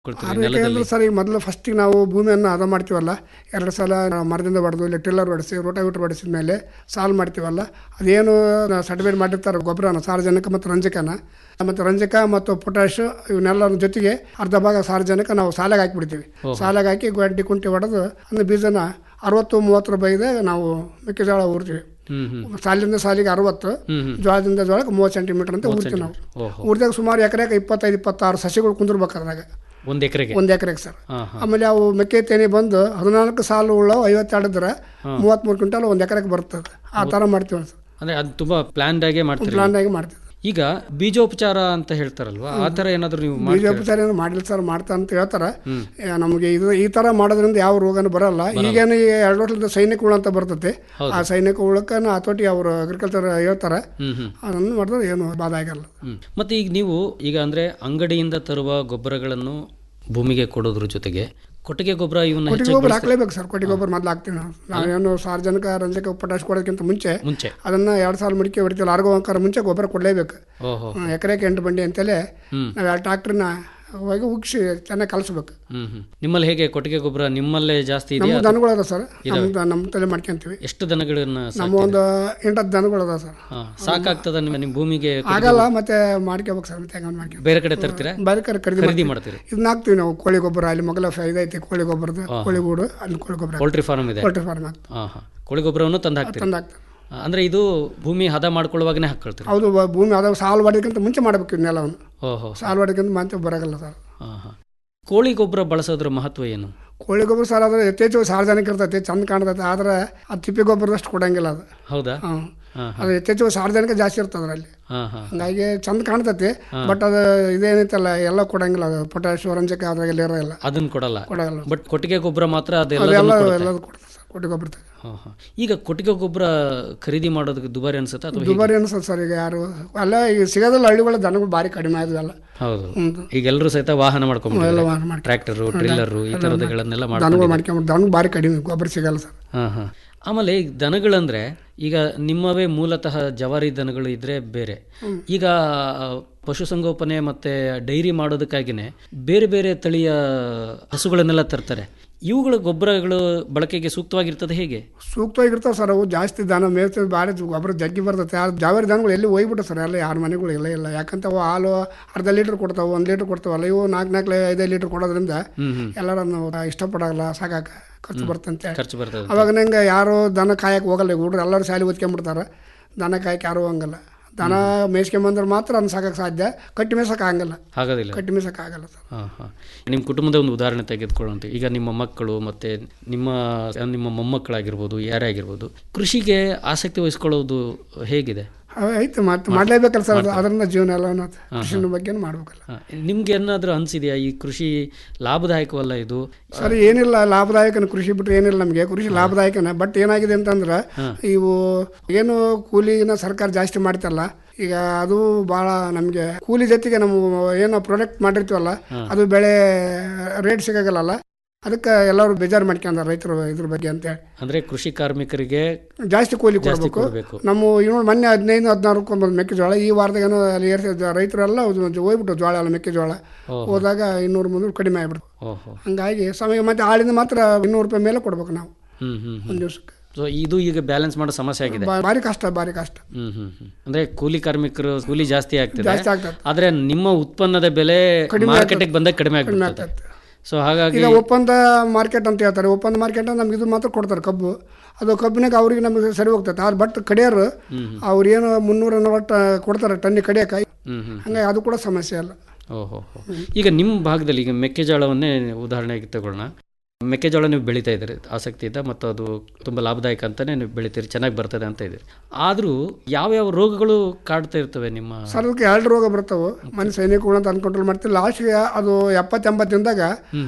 ಕೊಡ್ತೀರಿ ಆರೈಕೆ ನೆಲದಲ್ಲಿ ಅಂದ್ರೆ ಸರ್ ಈಗ ಮೊದಲು ಫಸ್ಟಿಗೆ ನಾವು ಭೂಮಿಯನ್ನು ಹದ ಮಾಡ್ತೀವಲ್ಲ ಎರಡು ಸಲ ನಾವು ಮರದಿಂದ ಹೊಡೆದು ಇಲ್ಲ ಟಿಲ್ಲರ್ ಹೊಡೆಸಿ ರೋಟಾವೀಟರ್ ಹೊಡೆಸಿದ ಮೇಲೆ ಸಾಲು ಮಾಡ್ತೀವಲ್ಲ ಅದೇನು ಸರ್ಟಿಫೈಡ್ ಮಾಡಿರ್ತಾರೆ ಗೊಬ್ಬರನ ಸಾರಜನಕ ಮತ್ತು ರಂಜಕನ ಮತ್ತು ರಂಜಕ ಮತ್ತು ಪೊಟ್ಯಾಶ್ ಇವನ್ನೆಲ್ಲರ ಜೊತೆಗೆ ಅರ್ಧ ಭಾಗ ಸಾರಜನಕ ನಾವು ಸಾಲಾಗಿ ಹಾಕಿಬಿಡ್ತೀವಿ ಸಾಲಾಗಿ ಹಾಕಿ ಗಡ್ಡಿ ಕುಂಟಿ ಹೊಡೆದು ಅಂದ್ರೆ ಬೀಜನ ಅರವತ್ತು ಮೂವತ್ತು ರೂಪಾಯಿದೆ ನಾವು ಮೆಕ್ಕೆಜೋಳ ಊರ್ತೀವಿ ಹ್ಮ್ ಹ್ಮ್ ಸಾಲಿಂದ ಸಾಲಿಗೆ ಅರವತ್ತು ಹ್ಮ್ ಹ್ಮ್ ಜೋಳದಿಂದ ಜೋಳಕ್ಕೆ ಮೂವತ್ತು ಸೆಂಟಿಮೀಟರ್ ಅಂತ ಊರ್ತೀವಿ ನಾವು ಓಹೋ ಊರ್ದಾಗ ಸುಮಾರು ಎಕರೆಗೆ ಇಪ್ಪತ್ತೈದು ಇಪ್ಪತ್ತಾರು ಸಸಿಗಳು ಕುಂದಿರ್ಬೇಕು ಅದ್ರಾಗ ಒಂದ್ ಎಕರೆಗೆ ಒಂದು ಎಕರೆಗೆ ಸರ್ ಹಾ ಹಾ ಆಮೇಲೆ ಅವು ಮೆಕ್ಕೆ ತೆನೆ ಬಂದು ಹದಿನಾಲ್ಕು ಸಾಲು ಉಳ್ಳವು ಐವತ್ತೆರಡಿದ್ರೆ ಮೂವತ್ತ್ಮೂರು ಕ್ವಿಂಟಲ್ ಒಂದು ಎಕರೆಗೆ ಬರ್ತದೆ ಆ ಥರ ಮಾಡ್ತೀವಿ ಸರ್ ಅಂದ್ರೆ ಅದು ತುಂಬಾ ಪ್ಲಾನ್ಡ್ ಆಗೇ ಮಾಡ್ತೀರಿ ಪ್ಲಾನ್ದಾಗಿ ಮಾಡ್ತೀವಿ ಈಗ ಬೀಜೋಪಚಾರ ಅಂತ ಹೇಳ್ತಾರಲ್ವಾ ಆ ತರ ಏನಾದ್ರು ನೀವು ಮಾಡ್ತೀರಾ ಬೀಜೋಪಚಾರ ಏನು ಮಾಡಿಲ್ಲ ಸರ್ ಮಾಡ್ತಾ ಅಂತ ಹೇಳ್ತಾರೆ ಏ, ನಮಗೆ ಇದು ಈ ಥರ ಮಾಡೋದ್ರಿಂದ ಯಾವ ರೋಗನೂ ಬರಲ್ಲ ಈಗೇನು ಈ ಎರಡು ವರ್ಷದಿಂದ ಸೈನಿಕ ಹುಳ ಅಂತ ಬರ್ತೈತೆ ಆ ಸೈನಿಕ ಹುಳಕ್ಕೆ ಹತೋಟಿ ಅವರು ಅಗ್ರಿಕಲ್ಚರ್ ಹೇಳ್ತಾರೆ ಹ್ಮ್ ಹ್ಮ್ ಅದನ್ನು ಮಾಡಿದ್ರೆ ಏನು ಬಾಧ ಆಗಲ್ಲ ಹ್ಮ್. ಮತ್ತೆ ಈಗ ನೀವು ಈಗ ಅಂದ್ರೆ ಅಂಗಡಿಯಿಂದ ತರುವ ಗೊಬ್ಬರಗಳನ್ನು ಭೂಮಿಗೆ ಕೊಡೋದ್ರ ಜೊತೆಗೆ ಕೊಟ್ಟಿಗೆ ಗೊಬ್ಬರ ಇವನ್ನ ಕೊಟ್ಟಿಗೆ ಹೆಚ್ಚಾಗಿ ಗೊಬ್ಬರ ಹಾಕ್ಲೇಬೇಕು ಸರ್ ಕೊಟ್ಟಿಗೆ ಗೊಬ್ಬರ ಮೊದಲು ಹಾಕ್ತೀವಿ ನಾವು ನಾವೇನು ಸಾರ್ವಜನಿಕ ರಂಜಕ ಪೊಟ್ಯಾಶ್ ಕೊಡೋದಕ್ಕಿಂತ ಮುಂಚೆ ಮುಂಚೆ ಅದನ್ನು ಎರಡು ಸಾಲ ಮಡಿಕೆ ಹೊಡಿತೀವಿ ಆರ್ಗೋವಂಕಾರ ಮುಂಚೆ ಗೊಬ್ಬರ ಕೊಡಲೇಬೇಕು ಓಹೋ ಎಕರೆಗೆ ಎಂಟು ಬಂಡಿ ಅಂತೇಳಿ ಹ್ಮ್. ನಾವು ಎರಡು ಟ್ರಾಕ್ಟ್ರನ್ನ ಹೋಗಿ ಉಗ್ಸಿ ಚೆನ್ನಾಗಿ ಕಲಿಸ್ಬೇಕು ಹ್ಮ್ ಹ್ಮ್ ನಿಮ್ಮಲ್ಲಿ ಹೇಗೆ ಕೊಟ್ಟಿಗೆ ಗೊಬ್ಬರ ನಿಮ್ಮಲ್ಲೇ ಜಾಸ್ತಿ ಇದೆಯಾ ನಮ್ಮ ದನಗಳು ಅದ ಸರ್ ನಮ್ಮ ನಮ್ಮ ತಲೆ ಮಾಡ್ಕೊಂತೀವಿ ಎಷ್ಟು ದನಗಳನ್ನ ಸಾಕ್- ನಮ್ಮ ಒಂದು ಎಂಟತ್ತು ದನಗಳು ಅದ ಸರ್ ಹಾ, ಸಾಕಾಗ್ತದ ನಿಮ್ಮ ನಿಮ್ಮ ಭೂಮಿಗೆ ಕೊಟ್ಟಿಗೆ- ಆಗಲ್ಲ ಮತ್ತೆ ಮಾಡ್ಕೋಬೇಕು ಸರ್ ಮತ್ತೆ ಹೆಂಗೆ ಮಾಡ್ಕೊಂಡು ಬೇರೆ ಕಡೆ ತರ್ತೀರಾ ಬೇರೆ ಕಡೆ ಖರೀದಿ ಖರೀದಿ ಮಾಡ್ತೀವಿ. ಮಾಡ್ತೀರಿ ಇದನ್ನ ಹಾಕ್ತೀವಿ ನಾವು ಕೋಳಿ ಗೊಬ್ಬರ ಅಲ್ಲಿ ಮೊಗಲ ಇದೈತಿ ಕೋಳಿ ಗೊಬ್ಬರದ ಕೋಳಿ ಗೂಡು ಅಲ್ಲಿ ಕೋಳಿ ಗೊಬ್ಬರ ಪೋಲ್ಟ್ರಿ ಫಾರ್ಮ್ ಇದೆ ಪೋಲ್ಟ್ರಿ ಫಾರ್ಮ್ ಹಾಕ್ತೀವಿ ಹಾ ಹಾ ಕೋಳಿ ಗೊಬ್ಬರವನ್ನು ತಂದು ಹಾಕ್ತೀರಿ ತಂದು ಹಾಕ್ತೀವಿ ಆ, ಅಂದ್ರೆ ಇದು ಭೂಮಿ ಹದ ಮಾಡ್ಕೊಳ್ಳುವಾಗನೇ ಹಾಕೊಳ್ತೀರಿ ಹೌದು ಬ- ಭೂಮಿ ಅದಾವ ಸಾಲು ಹೊಡೆಯೋದಕ್ಕಿಂತ ಮುಂಚೆ ಮಾಡಬೇಕು ಇದನ್ನೆಲ್ಲವನ್ನು ಓಹೋ ಸಾಲು ಹೊಡೆಯೋದಕ್ಕಿಂತ ಮತ್ತೆ ಬರೋಲ್ಲ ಸರ್ ಹಾ ಹಾ ಕೋಳಿ ಗೊಬ್ಬರ ಬಳಸೋದ್ರ ಮಹತ್ವ ಏನು ಕೋಳಿ ಗೊಬ್ಬರ ಸರ್ ಆದರೆ ಯಥೇಚ್ಛ ಸಾರ್ವಜನಿಕ ಇರ್ತೈತಿ ಚಂದ ಕಾಣ್ತೈತೆ ಆದರೆ ಅದು ತಿಪ್ಪಿ ಗೊಬ್ಬರದಷ್ಟು ಕೊಡಂಗಿಲ್ಲ ಅದು ಹೌದಾ ಹಾಂ ಹಾ ಅದು ಯಥೇಚ್ಛ ಸಾರ್ವಜನಿಕ ಜಾಸ್ತಿ ಇರ್ತದೆ ಅದರಲ್ಲಿ ಹಾ ಹಾ ಹಂಗಾಗಿ ಚಂದ ಕಾಣ್ತೈತಿ ಬಟ್ ಅದು ಇದೇನೈತಲ್ಲ ಎಲ್ಲ ಕೊಡಂಗಿಲ್ಲ ಅದು ಪೊಟ್ಯಾಶ್ ರಂಜಕ ಅದ್ರಾಗೆಲ್ಲ ಇರೋಲ್ಲ ಅದನ್ನ ಕೊಡಲ್ಲ ಕೊಡಲ್ಲ ಬಟ್ ಕೊಟ್ಟಿಗೆ ಗೊಬ್ಬರ ಮಾತ್ರ ಅದೆಲ್ಲ ಅದೆಲ್ಲ ಎಲ್ಲದು ಕೊಡ್ತದೆ ಸರ್ ಕೊಟ್ಟಿ ಗೊಬ್ಬರ ಹಾ, ಹಾ. ಈಗ ಕೊಟ್ಟಿಗೆ ಗೊಬ್ಬರ ಖರೀದಿ ಮಾಡೋದಕ್ಕೆ ದುಬಾರಿ ಅನ್ಸುತ್ತಾ ಅಥವಾ ಹೇಗೆ? ದುಬಾರಿ ಅನ್ಸತ್ತೆ ಸರ್ ಈಗ ಯಾರು ಅಲ್ಲ ಈಗ ಸಿಗೋದಿಲ್ಲ ಹಳ್ಳಿಗಳ ದನಗಳು ಭಾರಿ ಕಡಿಮೆ ಆದ್ವಲ್ಲ ಹೌದು ಹ್ಞೂ ಈಗ ಎಲ್ಲರೂ ಸಹಿತ ವಾಹನ ಎಲ್ಲ ಮಾಡ್ಕೊಂಡ್ಬಿಟ್ಟಿದ್ದಾರೆ ವಾಹನ ಮಾಡಿ ಟ್ರ್ಯಾಕ್ಟರು ಟ್ರಿಲ್ಲರು ಈ ತರದಗಳನ್ನೆಲ್ಲ ದನಗಳು ಮಾಡ್ಕೊಂಡು ಮಾಡ್ಕೊಂಬಿಟ್ಟು ದನ ಭಾರಿ ಕಡಿಮೆ ಗೊಬ್ಬರ ಸಿಗಲ್ಲ ಸರ್ ಹಾ ಹಾ ಆಮೇಲೆ ಈಗ ದನಗಳಂದ್ರೆ ಈಗ ನಿಮ್ಮವೇ ಮೂಲತಃ ಜವಾರಿ ದನಗಳು ಇದ್ರೆ ಬೇರೆ ಈಗ ಆ, ಪಶುಸಂಗೋಪನೆ ಮತ್ತೆ ಡೈರಿ ಮಾಡೋದಕ್ಕಾಗಿನೇ ಬೇರೆ ಬೇರೆ ತಳಿಯ ಹಸುಗಳನ್ನೆಲ್ಲ ತರ್ತಾರೆ ಇವುಗಳ ಗೊಬ್ಬರಗಳು ಬಳಕೆಗೆ ಸೂಕ್ತವಾಗಿರ್ತದೆ ಹೇಗೆ ಸೂಕ್ತವಾಗಿರ್ತಾವೆ ಸರ್ ಅವು ಜಾಸ್ತಿ ದನ ಮೇಯ್ತೀವಿ ಭಾರಿ ಗೊಬ್ಬರ ಜಗ್ಗಿ ಬರ್ತೈತೆ ಆ ಜಾವರಿ ದನಗಳು ಎಲ್ಲಿ ಹೋಗ್ಬಿಟ್ಟು ಸರ್ ಎಲ್ಲ ಯಾರ ಮನೆಗಳು ಇಲ್ಲ ಇಲ್ಲ ಯಾಕಂತ ಅವು ಹಾಲು ಅರ್ಧ ಲೀಟ್ರ್ ಕೊಡ್ತಾವೆ ಒಂದು ಲೀಟ್ರ್ ಕೊಡ್ತಾವಲ್ಲ ಇವು ನಾಲ್ಕು ನಾಲ್ಕು ಐದೈದು ಲೀಟ್ರ್ ಕೊಡೋದ್ರಿಂದ ಹ್ಮ್ ಹ್ಮ್ ಎಲ್ಲರನ್ನು ಇಷ್ಟಪಡಲ್ಲ ಸಾಕಾಕ ಖರ್ಚು ಬರ್ತಂತೆ ಖರ್ಚು ಬರ್ತದೆ ಅವಾಗ ನಂಗೆ ಯಾರು ದನ ಕಾಯಕ್ಕೆ ಹೋಗಲ್ಲ ಈಗ ಹುಡ್ರು ಎಲ್ಲರೂ ಶಾಲೆ ಓದ್ಕೊಂಡ್ಬಿಡ್ತಾರೆ ದನ ಕಾಯಕ್ಕೆ ಯಾರು ಹೋಗಂಗಿಲ್ಲ ದನ ಮೇಯ್ಸ್ಕೊಂಬಂದ್ರೆ ಮಾತ್ರ ಅದನ್ನ ಸಾಕಕ್ಕೆ ಸಾಧ್ಯ ಕಟ್ಟಿ ಮೇಯ್ಸಕ್ಕೆ ಆಗಂಗಿಲ್ಲ ಆಗೋದಿಲ್ಲ ಕಟ್ಟಿ ಮೇಯ್ಸಕ್ಕೆ ಆಗಲ್ಲ ಸರ್ ಹಾಂ ಹಾಂ ನಿಮ್ಮ ಕುಟುಂಬದ ಒಂದು ಉದಾಹರಣೆ ತೆಗೆದುಕೊಳ್ಳುವಂತೆ ಈಗ ನಿಮ್ಮ ಮಕ್ಕಳು ಮತ್ತು ನಿಮ್ಮ ನಿಮ್ಮ ಮೊಮ್ಮಕ್ಕಳಾಗಿರ್ಬೋದು ಯಾರೇ ಆಗಿರ್ಬೋದು ಕೃಷಿಗೆ ಆಸಕ್ತಿ ವಹಿಸ್ಕೊಳ್ಳೋದು ಹೇಗಿದೆ ಅವ್ ಐತೆ ಮತ್ತೆ ಮಾಡಲೇಬೇಕಲ್ಲ ಸರ್ ಅದು ಅದರಿಂದ ಜೀವನ ಎಲ್ಲ ಅನ್ನೋದು ಕೃಷಿನ ಬಗ್ಗೆ ಮಾಡ್ಬೇಕಲ್ಲ ಆ, ನಿಮ್ಗೆ ಏನಾದರೂ ಅನಿಸಿದೆಯಾ ಈ ಕೃಷಿ ಲಾಭದಾಯಕವಲ್ಲ ಇದು ಸರ್ ಏನಿಲ್ಲ ಲಾಭದಾಯಕನ ಕೃಷಿ ಬಿಟ್ಟರೆ ಏನಿಲ್ಲ ನಮಗೆ ಕೃಷಿ ಲಾಭದಾಯಕನೇ ಬಟ್ ಏನಾಗಿದೆ ಅಂತಂದ್ರೆ ಇವು ಏನು ಕೂಲಿನ ಸರ್ಕಾರ ಜಾಸ್ತಿ ಮಾಡ್ತಲ್ಲ ಈಗ ಅದು ಭಾಳ ನಮಗೆ ಕೂಲಿ ಜೊತೆಗೆ ನಮ್ಮ ಏನೋ ಪ್ರಾಡಕ್ಟ್ ಮಾಡಿರ್ತೀವಲ್ಲ ಅದು ಬೆಳೆ ರೇಟ್ ಸಿಗಲ್ಲ ಅದಕ್ಕೆ ಎಲ್ಲರೂ ಬೇಜಾರು ಮಾಡ್ಕೊಂಡಾರ ರೈತರು ಇದ್ರ ಬಗ್ಗೆ ಅಂತೇಳಿ ಅಂದರೆ ಕೃಷಿ ಕಾರ್ಮಿಕರಿಗೆ ಜಾಸ್ತಿ ಕೂಲಿ ಜಾಸ್ತಿ ಕೊಡಬೇಕು ಕೊಡಬೇಕು ನಮ್ಮ ಇನ್ನು ಮೊನ್ನೆ ಹದಿನೈದು ಹದಿನಾರು ಬಂದು ಮೆಕ್ಕೆಜೋಳ ಈ ವಾರದಾಗ ಏನೋ ಅಲ್ಲಿ ಏರ್ಸಿ ರೈತರೆಲ್ಲ ಹೋಗ್ಬಿಟ್ಟು ಜೋಳ ಎಲ್ಲ ಮೆಕ್ಕೆಜೋಳ ಓಹೋ. ಹೋದಾಗ ಇನ್ನೂರು ಮುನ್ನೂರು ಕಡಿಮೆ ಆಗ್ಬಿಡ್ತು ಓಹೋ ಹಂಗಾಗಿ ಸಮಯ ಮತ್ತೆ ಆಳಿಂದ ಮಾತ್ರ ಇನ್ನೂರು ರೂಪಾಯಿ ಮೇಲೆ ಕೊಡ್ಬೇಕು ನಾವು ಹ್ಞೂ ಹ್ಞೂ ಹ್ಞೂ ಒಂದು ದಿವಸಕ್ಕೆ ಸೊ ಇದು ಈಗ ಬ್ಯಾಲೆನ್ಸ್ ಮಾಡೋ ಸಮಸ್ಯೆ ಆಗಿದೆ ಬಾ- ಭಾರಿ ಕಷ್ಟ ಭಾರಿ ಕಷ್ಟ ಹ್ಞೂ ಹ್ಞೂ ಹ್ಞೂ ಅಂದರೆ ಕೂಲಿ ಕಾರ್ಮಿಕರು ಕೂಲಿ ಜಾಸ್ತಿ ಆಗ್ತಿದೆ ಜಾಸ್ತಿ ಆಗ್ತದೆ ಆದರೆ ನಿಮ್ಮ ಉತ್ಪನ್ನದ ಬೆಲೆ ಮಾರ್ಕೆಟಿಗೆ ಬಂದಾಗ ಕಡಿಮೆ ಕಡಿಮೆ ಆಗ್ಬಿಡ್ತದೆ ಆಗ್ತದೆ ಸೊ ಹಾಗಾಗಿ ಈಗ ಒಪ್ಪಂದ ಮಾರ್ಕೆಟ್ ಅಂತ ಹೇಳ್ತಾರೆ ಒಪ್ಪಂದ ಮಾರ್ಕೆಟ್ ನಮ್ಗೆ ಇದು ಮಾತ್ರ ಕೊಡ್ತಾರೆ ಕಬ್ಬು ಅದು ಕಬ್ಬಿನಾಗ ಅವ್ರಿಗೆ ನಮಗೆ ಸರಿ ಹೋಗ್ತೈತೆ ಆದ್ರೆ ಬಟ್ ಕಡಿಯೋರು ಅವ್ರು ಏನು ಮುನ್ನೂರ ನಲವತ್ತು ಕೊಡ್ತಾರೆ ಟನ್ನಿ ಕಡಿಯೋಕೆ ಹ್ಞೂ ಹ್ಞೂ ಹಂಗಾಗಿ ಅದು ಕೂಡ ಸಮಸ್ಯೆ ಅಲ್ಲ ಓಹೋ ಈಗ ನಿಮ್ಮ ಭಾಗದಲ್ಲಿ ಈಗ ಮೆಕ್ಕೆಜೋಳವನ್ನೇ ಉದಾಹರಣೆಗೆ ತಗೊಳ್ಳೋಣ ಮೆಕ್ಕೆಜೋಳ ನೀವು ಬೆಳೀತಾ ಇದ್ದೀರಿ ಆಸಕ್ತಿಯಿಂದ ಮತ್ತು ಅದು ತುಂಬ ಲಾಭದಾಯಕ ಅಂತಲೇ ನೀವು ಬೆಳಿತೀರಿ ಚೆನ್ನಾಗಿ ಬರ್ತದೆ ಅಂತ ಇದ್ದೀರಿ ಆದರೂ ಯಾವ್ಯಾವ ರೋಗಗಳು ಕಾಡ್ತಾ ಇರ್ತವೆ ನಿಮ್ಮ ಸರ್ ಅದಕ್ಕೆ ಎರಡು ರೋಗ ಬರ್ತಾವೆ ಮನೆ ಸೈನಿಕಗಳು ಅಂತ ಅನ್ಕಂಟ್ರೋಲ್ ಮಾಡ್ತೀವಿ ಲಾಸ್ಟ್ಗೆ ಅದು ಎಪ್ಪತ್ತೆಂಬತ್ತು ದಿನದಾಗ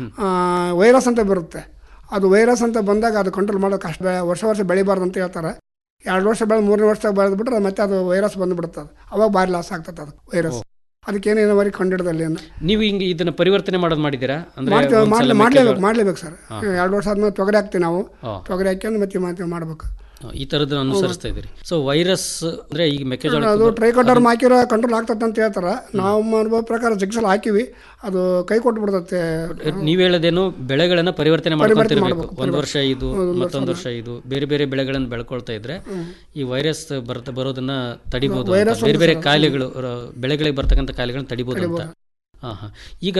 ವೈರಸ್ ಅಂತ ಬರುತ್ತೆ ಅದು ವೈರಸ್ ಅಂತ ಬಂದಾಗ ಅದು ಕಂಟ್ರೋಲ್ ಮಾಡೋಕೆ ಅಷ್ಟು ಬೆ- ವರ್ಷ ವರ್ಷ ಬೆಳಿಬಾರ್ದು ಅಂತ ಹೇಳ್ತಾರೆ ಎರಡು ವರ್ಷ ಬೆಳೆ ಮೂರನೇ ವರ್ಷದಾಗ ಬೆಳೆದ್ಬಿಟ್ರೆ ಮತ್ತೆ ಅದು ವೈರಸ್ ಬಂದುಬಿಡುತ್ತೆ ಅದು ಅವಾಗ ಭಾರಿ ಲಾಸ್ ಆಗ್ತದೆ ಅದು ವೈರಸ್ ಅದಕ್ಕೇನೇನವರಿ ಕಂಡಿಡ್ದಲ್ಲಿ ನೀವು ಹಿಂಗೆ ಇದನ್ನ ಪರಿವರ್ತನೆ ಮಾಡೋದು ಮಾಡಿದ್ದೀರಾ ಅಂದ್ರೆ ಮಾಡ್ತೇವೆ ಒಂದ್ಸಲ ಮಾಡ್ಲೇ ಮೆಕ್ಕೆಜೋಳ- ಮಾಡ್ಲೇಬೇಕು ಮಾಡ್ಲೇಬೇಕು ಸರ್ ಎರಡು ವರ್ಷ ಆದ್ಮೇಲೆ ತೊಗರಿ ಹಾಕ್ತೀವಿ ನಾವು ಹಾ. ತೊಗರಿ ಹಾಕ್ಯಂದು ಮತ್ತೆ ಮತ್ತೆ ಮಾಡ್ಬೇಕು ಈ ಥರದ್ದು ಅನುಸರಿಸ್ತಾ ಇದ್ದೀರಿ ಸೊ ವೈರಸ್ ಅಂದರೆ ಈಗ ಮೆಕ್ಕೆಜೋಳ ಅದು ಟ್ರೈಕೋಟರ್ಮ್ ಹಾಕಿರೋ ಕಂಟ್ರೋಲ್ ಆಗ್ತದೆ ಅಂತ ಹೇಳ್ತಾರೆ ನಾವು ಅನುಭವ ಪ್ರಕಾರ ಜಿಗ್ಸಲ್ ಹಾಕಿವಿ ಅದು ಕೈ ಕೊಟ್ಟು ಬಿಡ್ತತೆ ನೀವು ಹೇಳೋದೇನು ಬೆಳೆಗಳನ್ನ ಪರಿವರ್ತನೆ ಮಾಡ್ಕೊಂತಿರ್ಬೇಕು ಒಂದು ವರ್ಷ ಇದು ಮತ್ತೊಂದು ವರ್ಷ ಇದು ಬೇರೆ ಬೇರೆ ಬೆಳೆಗಳನ್ನು ಬೆಳ್ಕೊಳ್ತಾ ಇದ್ರೆ ಈ ವೈರಸ್ ಬರ್ತ ಬರೋದನ್ನ ತಡಿಬಹುದು ಅಂತ. ಬೇರೆ ಬೇರೆ ಕಾಯಿಲೆಗಳು ರ- ಬೆಳೆಗಳಿಗೆ ಬರ್ತಕ್ಕಂಥ ಕಾಯಿಲೆಗಳನ್ನ ತಡಿಬಹುದು ಅಂತ ಹಾ ಹಾ ಈಗ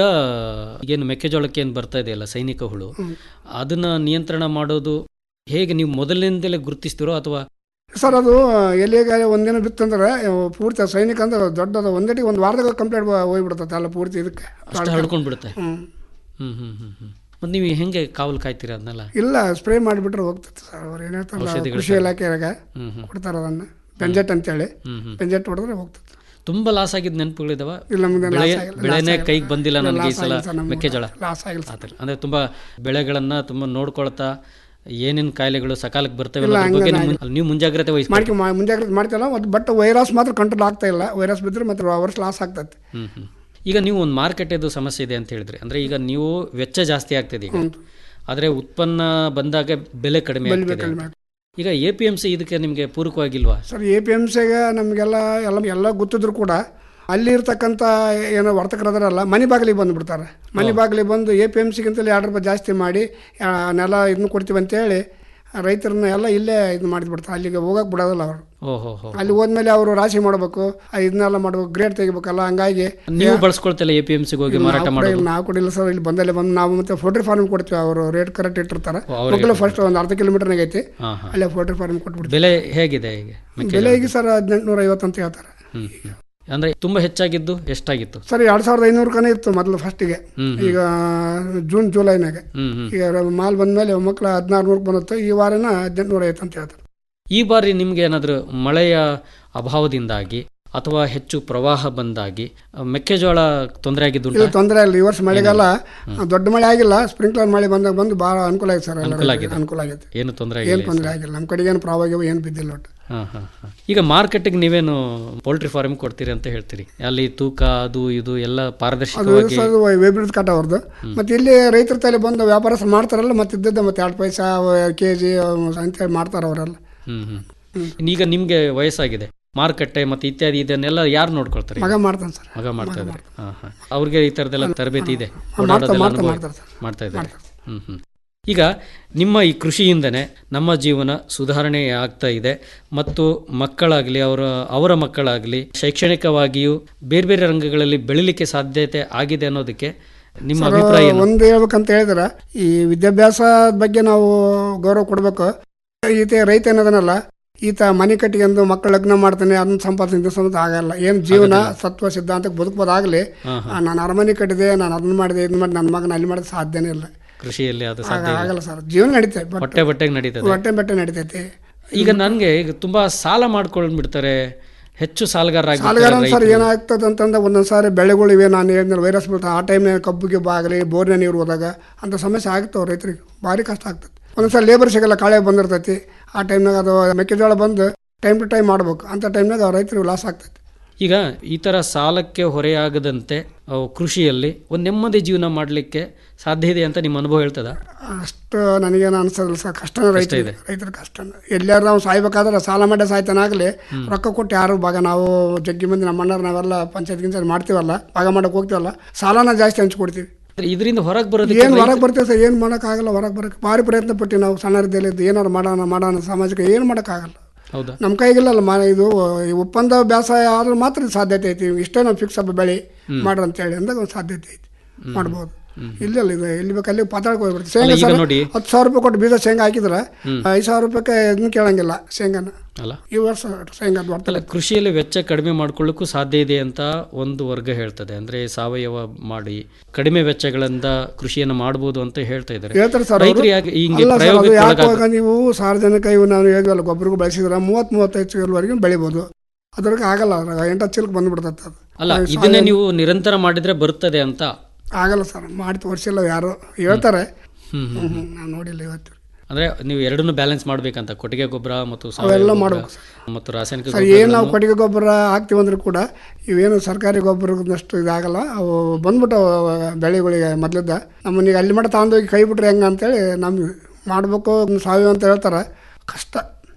ಏನು ಮೆಕ್ಕೆಜೋಳಕ್ಕೆ ಏನು ಬರ್ತಾ ಇದೆಯಲ್ಲ ಸೈನಿಕ ಹುಳು ಅದನ್ನ ನಿಯಂತ್ರಣ ಮಾಡೋದು ಹೇಗೆ ನೀವು ಮೊದಲಿನಿಂದಲೇ ಗುರುತಿಸ್ತಿರೋ ಅಥವಾ ಸರ್ ಅದು ಎಲ್ಲಿಗೆ ಒಂದಿನ ಬಿತ್ತಂದ್ರೆ ಅವು ಪೂರ್ತಿ ಆ ಸೈನಿಕ ಅಂದ್ರೆ ದೊಡ್ಡದು ಒಂದೇಟಿಗೆ ಒಂದು ವಾರದಾಗ ಕಂಪ್ಲೀಟ್ ಹೋಗ್ಬಿಡ್ತದೆ ಅಲ್ಲ ಪೂರ್ತಿ ಇದಕ್ಕೆ ಅಷ್ಟು ಹರಡ್ಕೊಂಡು ಬಿಡುತ್ತೆ ಹ್ಞೂ ಹ್ಮ್ ಹ್ಮ್ ಹ್ಮ್ ಹ್ಮ್ ಮತ್ತೆ ನೀವು ಹೆಂಗೆ ಕಾವಲು ಕಾಯ್ತೀರಾ ಅದನ್ನೆಲ್ಲ ಇಲ್ಲ ಸ್ಪ್ರೇ ಮಾಡಿಬಿಟ್ರೆ ಹೋಗ್ತದೆ ಸರ್ ಅವ್ರು ಏನು ಹೇಳ್ತಾರಲ್ಲ ಕೃಷಿ ಇಲಾಖೆಯಾಗ ಹ್ಮ್ ಹ್ಮ್ ಕೊಡ್ತಾರೆ ಅದನ್ನು ಪೆಂಜೆಟ್ ಅಂತೇಳಿ ಹ್ಮ್ ಹ್ಮ್ ಪೆಂಜೆಟ್ ಹೊಡೆದ್ರೆ ಹೋಗ್ತದೆ ತುಂಬಾ ಲಾಸ್ ಆಗಿದ್ದ ನೆನಪುಗಳಿದಾವ ಇಲ್ಲ ನಮ್ಗೆ ಬೆಳೆ ಲಾಸ್ ಆಗಿಲ್ಲ ಬೆಳೆನೇ ಕೈಗೆ ಬಂದಿಲ್ಲ ನನಗೆ ಈ ಸಲ ಸರ್ ನಮ್ಗೆ ಮೆಕ್ಕೆಜೋಳ ಲಾಸ್ ಆಗಿಲ್ಲ ಆ ಥರ ಅಂದ್ರೆ ತುಂಬಾ ಬೆಳೆಗಳನ್ನ ತುಂಬಾ ನೋಡ್ಕೊಳ್ತಾ ಏನೇನ್ ಕಾಯಿಲೆಗಳು ಸಕಾಲಕ್ಕೆ ಬರ್ತವೆ ಅನ್ನೋದ್ರ ಬಗ್ಗೆ ನೀವು ಮುನ್- ನೀವು ಮುಂಜಾಗ್ರತೆ ವಹಿಸ್ಬೇಕು ಮಾಡ್ಕೊ ಮಾ- ಮುಂಜಾಗ್ರತೆ ಮಾಡ್ತಿಲ್ಲ ಮತ್ತು ಬಟ್ ವೈರಸ್ ಮಾತ್ರ ಕಂಟ್ರೋಲ್ ಆಗ್ತಾ ಇಲ್ಲ ವೈರಸ್ ಬಿದ್ದರೆ ಮತ್ತೆ ವರ್ಷ ಲಾಸ್ ಆಗ್ತದೆ ಹ್ಮ್ ಹ್ಮ್ ಈಗ ನೀವು ಒಂದು ಮಾರ್ಕೆಟೇದು ಸಮಸ್ಯೆ ಇದೆ ಅಂತ ಹೇಳಿದ್ರಿ ಅಂದ್ರೆ ಈಗ ನೀವು ವೆಚ್ಚ ಜಾಸ್ತಿ ಆಗ್ತದೆ ಈಗ ಆದ್ರೆ ಉತ್ಪನ್ನ ಬಂದಾಗ ಬೆಲೆ ಕಡಿಮೆ ಆಗ್ತದೆ ಈಗ ಎ ಪಿ ಎಂ ಸಿ ಇದಕ್ಕೆ ನಿಮಗೆ ಪೂರಕವಾಗಿಲ್ವಾ ಸರ್ ಎ ಪಿ ಎಮ್ ಸಿಗೆ ನಮಗೆಲ್ಲ ಎಲ್ಲ ಎಲ್ಲ ಗೊತ್ತಿದ್ರು ಕೂಡ ಅಲ್ಲಿ ಇರ್ತಕ್ಕಂಥ ಏನೋ ವರ್ತಕರದಾರಲ್ಲ ಮನೆ ಬಾಗಿಲಿಗೆ ಬಂದುಬಿಡ್ತಾರೆ ಮನೆ ಬಾಗಿಲಿಗೆ ಬಂದು ಎ ಪಿ ಎಮ್ ಸಿಗಿಂತಲೇ ಎರಡು ರೂಪಾಯಿ ಜಾಸ್ತಿ ಮಾಡಿ ಆ, ನೆಲ ಇದನ್ನ ಕೊಡ್ತೀವಿ ಅಂತೇಳಿ ರೈತರನ್ನ ಎಲ್ಲ ಇಲ್ಲೇ ಇದು ಮಾಡಿಬಿಡ್ತಾರೆ ಅಲ್ಲಿಗೆ ಹೋಗಕ್ಕೆ ಬಿಡೋದಿಲ್ಲ ಅವರು ಓಹೋ ಹೋ ಅಲ್ಲಿ ಹೋದ್ಮೇಲೆ ಅವರು ರಾಶಿ ಮಾಡಬೇಕು ಇದನ್ನೆಲ್ಲ ಮಾಡಬೇಕು ಗ್ರೇಡ್ ತೆಗಿಬೇಕಲ್ಲ ಹಂಗಾಗಿ ನೀವು ಬಳಸ್ಕೊಳ್ತಿಲ್ಲ ಎ ಪಿ ಎಂ ಸಿಗೆ ಹೋಗಿ ಮಾರಾಟ ನಾವು ಕೂಡ ಮಾಡೋದು ಇಲ್ಲ, ನಾವು ಕೊಡಿಲ್ಲ ಸರ್ ಇಲ್ಲಿ ಬಂದಲ್ಲೇ ಬಂದು ನಾವು ಮತ್ತೆ ಪೋಲ್ಟ್ರಿ ಫಾರ್ಮ್ ಕೊಡ್ತೀವಿ ಅವರು ರೇಟ್ ಕರೆಕ್ಟ್ ಇಟ್ಟಿರ್ತಾರೆ ಅವ್ರಿಗೆ ಮಕ್ಕಳು ಫಸ್ಟ್ ಒಂದು ಅರ್ಧ ಕಿಲೋಮೀಟರ್ನಾಗ ಐತಿ ಹಾ ಹಾ ಅಲ್ಲೇ ಪೋಲ್ಟ್ರಿ ಫಾರ್ಮ್ ಕೊಟ್ಬಿಡ್ತೀವಿ ಬೆಲೆ ಹೇಗಿದೆ ಈಗ ಬೆಲೆ ಈಗ ಸರ್ ಹದಿನೆಂಟುನೂರ ಐವತ್ತು ಅಂತ ಹೇಳ್ತಾರೆ ಹ್ಮ್ ಹ್ಮ್. ಅಂದ್ರೆ ತುಂಬಾ ಹೆಚ್ಚಾಗಿದ್ದು ಎಷ್ಟಾಗಿತ್ತು ಸರ್ ಎರಡು ಸಾವಿರದ ಐನೂರು ಕನೇ ಇತ್ತು ಮೊದಲು ಫಸ್ಟಿಗೆ ಹ್ಮ್ ಈಗ ಜೂನ್ ಜುಲೈನಾಗ ಹ್ಮ್ ಹ್ಮ್ ಈಗ ಮಾಲ್ ಬಂದ್ಮೇಲೆ ಮಕ್ಕಳು ಹದಿನಾರು ನೂರಕ್ಕೆ ಬಂದಿತ್ತು ಈ ವಾರನ ಹದಿನೆಂಟುನೂರ ಐವತ್ತು ಅಂತ ಹೇಳ್ತಾರೆ ಈ ಬಾರಿ ನಿಮ್ಗೆ ಏನಾದರೂ ಮಳೆಯ ಅಭಾವದಿಂದಾಗಿ ಅಥವಾ ಹೆಚ್ಚು ಪ್ರವಾಹ ಬಂದಾಗಿ ಆ, ಮೆಕ್ಕೆಜೋಳ ತೊಂದರೆ ಆಗಿದ್ದುಂಟ ಇದು ತೊಂದರೆ ಇಲ್ಲ ಈ ವರ್ಷ ಮಳೆಗಾಲ ದೊಡ್ಡ ಮಳೆ ಆಗಿಲ್ಲ ಸ್ಪ್ರಿಂಕ್ಲರ್ ಮಳೆ ಬಂದಾಗ ಬಂದು ಭಾಳ ಅನುಕೂಲ ಆಗಿದೆ ಸರ್ ಎಲ್ಲ ರೈತರಿಗೆ. ಅನುಕೂಲ ಆಗೈತೆ ಏನು ತೊಂದರೆ ಏನು ಆಗಿಲ್ಲ ತೊಂದರೆ ಆಗಿಲ್ಲ ನಮ್ಮ ಕಡೆಗೆ ಏನು ಪ್ರಾವಾಗಿವ ಏನು ಬಿದ್ದಿಲ್ಲ ಒಟ್ಟು ಹಾ ಹಾ ಹಾ. ಈಗ ಮಾರ್ಕೆಟಿಗೆ ನೀವೇನು ಪೋಲ್ಟ್ರಿ ಫಾರ್ಮ್ ಕೊಡ್ತೀರಿ ಅಂತ ಹೇಳ್ತೀರಿ ಅಲ್ಲಿ ತೂಕ ಅದು ಇದು ಎಲ್ಲ ಅದು ಪಾರದರ್ಶಕವಾಗಿ ಸರ್ ವೈಬ್ರಿಡ್ ಕಟ ಅವ್ರದ್ದು ಮತ್ತೆ ಇಲ್ಲಿ ರೈತರ ತಲೆ ಬಂದು ವ್ಯಾಪಾರಸ್ಥರು ಮಾಡ್ತಾರಲ್ಲ ಮತ್ತೆ ಇದ್ದದ್ದು ಮತ್ತೆ ಎರಡು ಪೈಸಾ ಕೆ ಜಿ ಅಂತೇಳಿ ಮಾಡ್ತಾರೆ ಅವರೆಲ್ಲ ಹ್ಮ್ ಹ್ಮ್ ಈಗ ನಿಮ್ಗೆ ವಯಸ್ಸಾಗಿದೆ ಮಾರುಕಟ್ಟೆ ಮತ್ತೆ ಇತ್ಯಾದಿ ಇದನ್ನೆಲ್ಲ ಯಾರು ನೋಡ್ಕೊಳ್ತಾರೆ ಮಗ ಮಾಡ್ತಾನೆ ಸರ್ ಮಗ ಮಾಡ್ತಾ ಇದ್ದಾರೆ ಹಾ ಹಾ ಅವ್ರಿಗೆ ಈ ಥರದ್ದೆಲ್ಲ ತರಬೇತಿ ಇದೆ ಮಾಡ್ತಾ ಓಡಾಡೋದೆಲ್ಲ ಮಾಡ್ತಾ ಅನುಭವ ಮಾಡ್ತಾರೆ ಸರ್ ಮಾಡ್ತಾ ಇದ್ದಾರೆ ಹ್ಮ್ ಹ್ಮ್ ಈಗ ನಿಮ್ಮ ಈ ಕೃಷಿಯಿಂದನೇ ನಮ್ಮ ಜೀವನ ಸುಧಾರಣೆ ಆಗ್ತಾ ಇದೆ ಮತ್ತು ಮಕ್ಕಳಾಗಲಿ ಅವರ ಅವರ ಮಕ್ಕಳಾಗಲಿ ಶೈಕ್ಷಣಿಕವಾಗಿಯೂ ಬೇರೆ ಬೇರೆ ರಂಗಗಳಲ್ಲಿ ಬೆಳಿಲಿಕ್ಕೆ ಸಾಧ್ಯತೆ ಆಗಿದೆ ಅನ್ನೋದಕ್ಕೆ ನಿಮ್ಮ ಅಭಿಪ್ರಾಯ ಏನು ಒಂದು ಹೇಳ್ಬೇಕಂತ ಹೇಳಿದ್ರೆ ಈ ವಿದ್ಯಾಭ್ಯಾಸದ ಬಗ್ಗೆ ನಾವು ಗೌರವ ಕೊಡಬೇಕು ಈತ ರೈತ ಏನದನಲ್ಲ ಈತ ಮನೆ ಕಟ್ಟಿಗೆಂದು ಮಕ್ಕಳು ಲಗ್ನ ಮಾಡ್ತಾನೆ ಅದನ್ನ ಸಂಪಾದನೆ ಇದು ಸಂಪಾದನೆ ಆಗಲ್ಲ ಏನು ಜೀವನ ಸತ್ವ ಸಿದ್ಧಾಂತಕ್ಕೆ ಬದುಕಬೋದಾಗಲಿ ಹಾ, ನಾನು ಅರಮನೆ ಕಟ್ಟಿದೆ ನಾನು ಅದನ್ನ ಮಾಡಿದೆ ಇದನ್ನ ಮಾಡಿ ನನ್ನ ಮಗನ ಅಲ್ಲಿ ಮಾಡೋದು ಸಾಧ್ಯನೇ ಇಲ್ಲ ಕೃಷಿಯಲ್ಲಿ ಅದು ಆಗ- ಸಾಧ್ಯ ಆಗಲ್ಲ ಸರ್ ಜೀವನ ನಡೀತೈತೆ ಬಟ್ ಹೊಟ್ಟೆ ಬಟ್ಟೆಗೆ ನಡೀತದೆ ಹೊಟ್ಟೆ ಬೆಟ್ಟೆ ನಡೀತೈತಿ ಈಗ ನನಗೆ ಈಗ ತುಂಬಾ ಸಾಲ ಮಾಡ್ಕೊಂಡ್ಬಿಡ್ತಾರೆ ಹೆಚ್ಚು ಸಾಲಗಾರ ಸಾಲಗಾರ ಸರ್ ಏನಾಗ್ತದೆ ಅಂತಂದ್ರೆ ಒಂದೊಂದು ಸಾರಿ ಬೆಳೆಗಳು ಇವೆ ನಾನು ಹೇಳಿದ್ಮೇಲೆ ವೈರಸ್ ಬೀಳ್ತಾ ಆ ಟೈಮ್ನಾಗ ಕಬ್ಬಿಗೆ ಬಾಗಲಿ ಬೋರ್ನ ನೀರು ಹೋದಾಗ ಅಂಥ ಸಮಸ್ಯೆ ಆಗ್ತಾವೆ ರೈತರಿಗೆ ಭಾರಿ ಕಷ್ಟ ಆಗ್ತದೆ ಒಂದೊಂದ್ಸಲ ಲೇಬರ್ ಸಿಗಲ್ಲ ಕಾಳೆ ಬಂದಿರ್ತೈತಿ ಆ ಟೈಮ್ನಾಗ ಅದು ಮೆಕ್ಕೆಜೋಳ ಬಂದು ಟೈಮ್ ಟು ಟೈಮ್ ಮಾಡ್ಬೇಕು ಅಂಥ ಟೈಮ್ನಾಗ ರೈತರಿಗೆ ಲಾಸ್ ಆಗ್ತೈತಿ ಈಗ ಈ ತರ ಸಾಲಕ್ಕೆ ಹೊರೆಯಾಗದಂತೆ ಅವು ಕೃಷಿಯಲ್ಲಿ ಒಂದು ನೆಮ್ಮದಿ ಜೀವನ ಮಾಡಲಿಕ್ಕೆ ಸಾಧ್ಯ ಇದೆ ಅಂತ ನಿಮ್ಮ ಅನುಭವ ಹೇಳ್ತದ ಅಷ್ಟು ನನಗೇನು ಅನ್ಸೋದಿಲ್ಲ ಸರ್ ಕಷ್ಟನೇ ರೈತರಿಗೆ ರೈತರ ಕಷ್ಟ ಎಲ್ಲಾರು ನಾವು ಸಾಯ್ಬೇಕಾದ್ರೆ ಸಾಲ ಮಾಡಿ ಸಾಯ್ತಾನಾಗಲಿ ರೊಕ್ಕ ಕೊಟ್ಟು ಯಾರು ಭಾಗ ನಾವು ಜಗ್ಗಿ ಮಂದಿ ನಮ್ಮ ಅಣ್ಣರು ನಾವೆಲ್ಲ ಪಂಚಾಯತ್ ಗಿಂಚಾಯತ್ ಮಾಡ್ತೀವಲ್ಲ ಭಾಗ ಮಾಡಕ್ಕೆ ಹೋಗ್ತೀವಲ್ಲ ಸಾಲನ ಜಾಸ್ತಿ ಹಂಚ್ಕೊಡ್ತೀವಿ ಇದರಿಂದ ಹೊರಗೆ ಬರೋದಕ್ಕೆ ಏನು ಹೊರಗೆ ಬರ್ತೀವಿ ಸರ್ ಏನು ಮಾಡೋಕ್ಕಾಗಲ್ಲ ಹೊರಗೆ ಬರೋಕ್ಕೆ ಭಾರಿ ಪ್ರಯತ್ನ ಪಟ್ಟು ನಾವು ಸಣ್ಣರಿದ್ದಲ್ಲಿದ್ದು ಏನಾರು ಮಾಡೋಣ ಮಾಡೋಣ ಸಾಮಾಜಿಕ ಏನು ಮಾಡೋಕ್ಕಾಗಲ್ಲ ಹೌದಾ ನಮ್ಮ ಕೈಗಿಲ್ಲಲ್ಲ ಮಾ ಇದು ಈ ಒಪ್ಪಂದ ಬೇಸಾಯ ಆದ್ರೆ ಮಾತ್ರ ಇದು ಸಾಧ್ಯತೆ ಐತಿ ಇಷ್ಟೇ ನಾವು ಫಿಕ್ಸ್ ಅಪ್ ಬೆಳೆ ಮಾಡ್ರಿ ಅಂತೇಳಿ ಅಂದಾಗ ಒಂದು ಸಾಧ್ಯತೆ ಐತಿ ಮಾಡ್ಬೋದು ಇಲ್ಲಲ್ಲ ಇದು ಎಲ್ಲಿ ಬೇಕು ಅಲ್ಲಿ ಪಾತಾಳಕ್ಕೆ ಹೋಗ್ಬಿಡ್ತೀವಿ ಶೇಂಗಾ ಈಗ ಸರ್ ನೋಡಿ ಹತ್ತು ಸಾವಿರ ರೂಪಾಯಿ ಕೊಟ್ಟು ಬೀಜ ಶೇಂಗಾ ಹಾಕಿದ್ರೆ ಐದು ಸಾವಿರ ರೂಪಾಯಿಗೆ ಇದನ್ನ ಕೇಳಂಗಿಲ್ಲ ಶೇಂಗಾನ ಅಲ್ಲ ಈ ವರ್ಷ ಶೇಂಗಾ ಬರ್ತಲ್ಲ ಅಲ್ಲ ಕೃಷಿಯಲ್ಲಿ ವೆಚ್ಚ ಕಡಿಮೆ ಮಾಡ್ಕೊಳ್ಳಿಕ್ಕೂ ಸಾಧ್ಯ ಇದೆ ಅಂತ ಒಂದು ವರ್ಗ ಹೇಳ್ತದೆ ಅಂದ್ರೆ ಸಾವಯವ ಮಾಡಿ ಕಡಿಮೆ ವೆಚ್ಚಗಳಿಂದ ಕೃಷಿಯನ್ನು ಮಾಡಬಹುದು ಅಂತ ಹೇಳ್ತಾ ಇದ್ದಾರೆ ಹೇಳ್ತಾರೆ ಸರ್ ರೈತರು ಯಾಕೆ ಹಿಂಗೆ ಅಲ್ಲ ಸರ್ ಅದು ಪ್ರಯೋಗಕ್ಕೆ ಯಾಕೆ ಒಳಗಾಗ ಇವಾಗ ನೀವು ಸಾರ್ವಜನಿಕ ಇವು ನಾವು ಹೇಳಿದ್ವಲ್ಲ ಗೊಬ್ಬರಗಳು ಬಳಸಿದ್ರೆ ಮೂವತ್ತು ಮೂವತ್ತೈದು ಚೀಲವರೆಗೂ ಬೆಳಿಬೋದು ಅದ್ರಾಗ ಆಗಲ್ಲ ಅದ್ರಾಗ ಎಂಟತ್ತು ಚೀಲಕ್ಕೆ ಬಂದ್ಬಿಡ್ತದೆ ಅದು ಅಲ್ಲ ಇದನ್ನೇ ನೀವು ನಿರಂತರ ಮಾಡಿದ್ರೆ ಬರುತ್ತದೆ ಅಂತ ಆಗಲ್ಲ ಸರ್ ಮಾಡಿ ತೋರಿಸಿಲ್ಲ ಯಾರು ಹೇಳ್ತಾರೆ ಹ್ಮ್ ಹ್ಮ್. ಹ್ಮ್, ನಾವು ನೋಡಿಲ್ಲ ಇವತ್ತು ಅಂದ್ರೆ ನೀವು ಎರಡನ್ನೂ ಬ್ಯಾಲೆನ್ಸ್ ಮಾಡ್ಬೇಕಂತ ಕೊಟ್ಟಿಗೆ ಗೊಬ್ಬರ ಮತ್ತು ಸಾವಯವ ಅವೆಲ್ಲ ಗೊಬ್ಬರ ಮಾಡ್ಬೇಕು ಮತ್ತು ರಾಸಾಯನಿಕ ಸರ್ ಏನು ನಾವು ಕೊಟ್ಟಿಗೆ ಗೊಬ್ಬರ ಹಾಕ್ತೀವಂದ್ರೂ ಕೂಡ ಇವೇನು ಸರ್ಕಾರಿ ಗೊಬ್ಬರದಷ್ಟು ಇದಾಗಲ್ಲ ಅವು ಬಂದ್ಬಿಟ್ಟು ಬೆಳೆಗಳಿಗೆ ಮೊದಲಿದ್ದ ನಮ್ಮನ್ನೀಗ ಅಲ್ಲಿ ಮಟ್ಟ ತಗೊಂಡೋಗಿ ಕೈ ಬಿಟ್ರೆ ಹೆಂಗೆ ಅಂತೇಳಿ ನಮ್ಗೆ ಮಾಡಬೇಕು ಸಾವಯವ ಅಂತ ಹೇಳ್ತಾರೆ ಕಷ್ಟ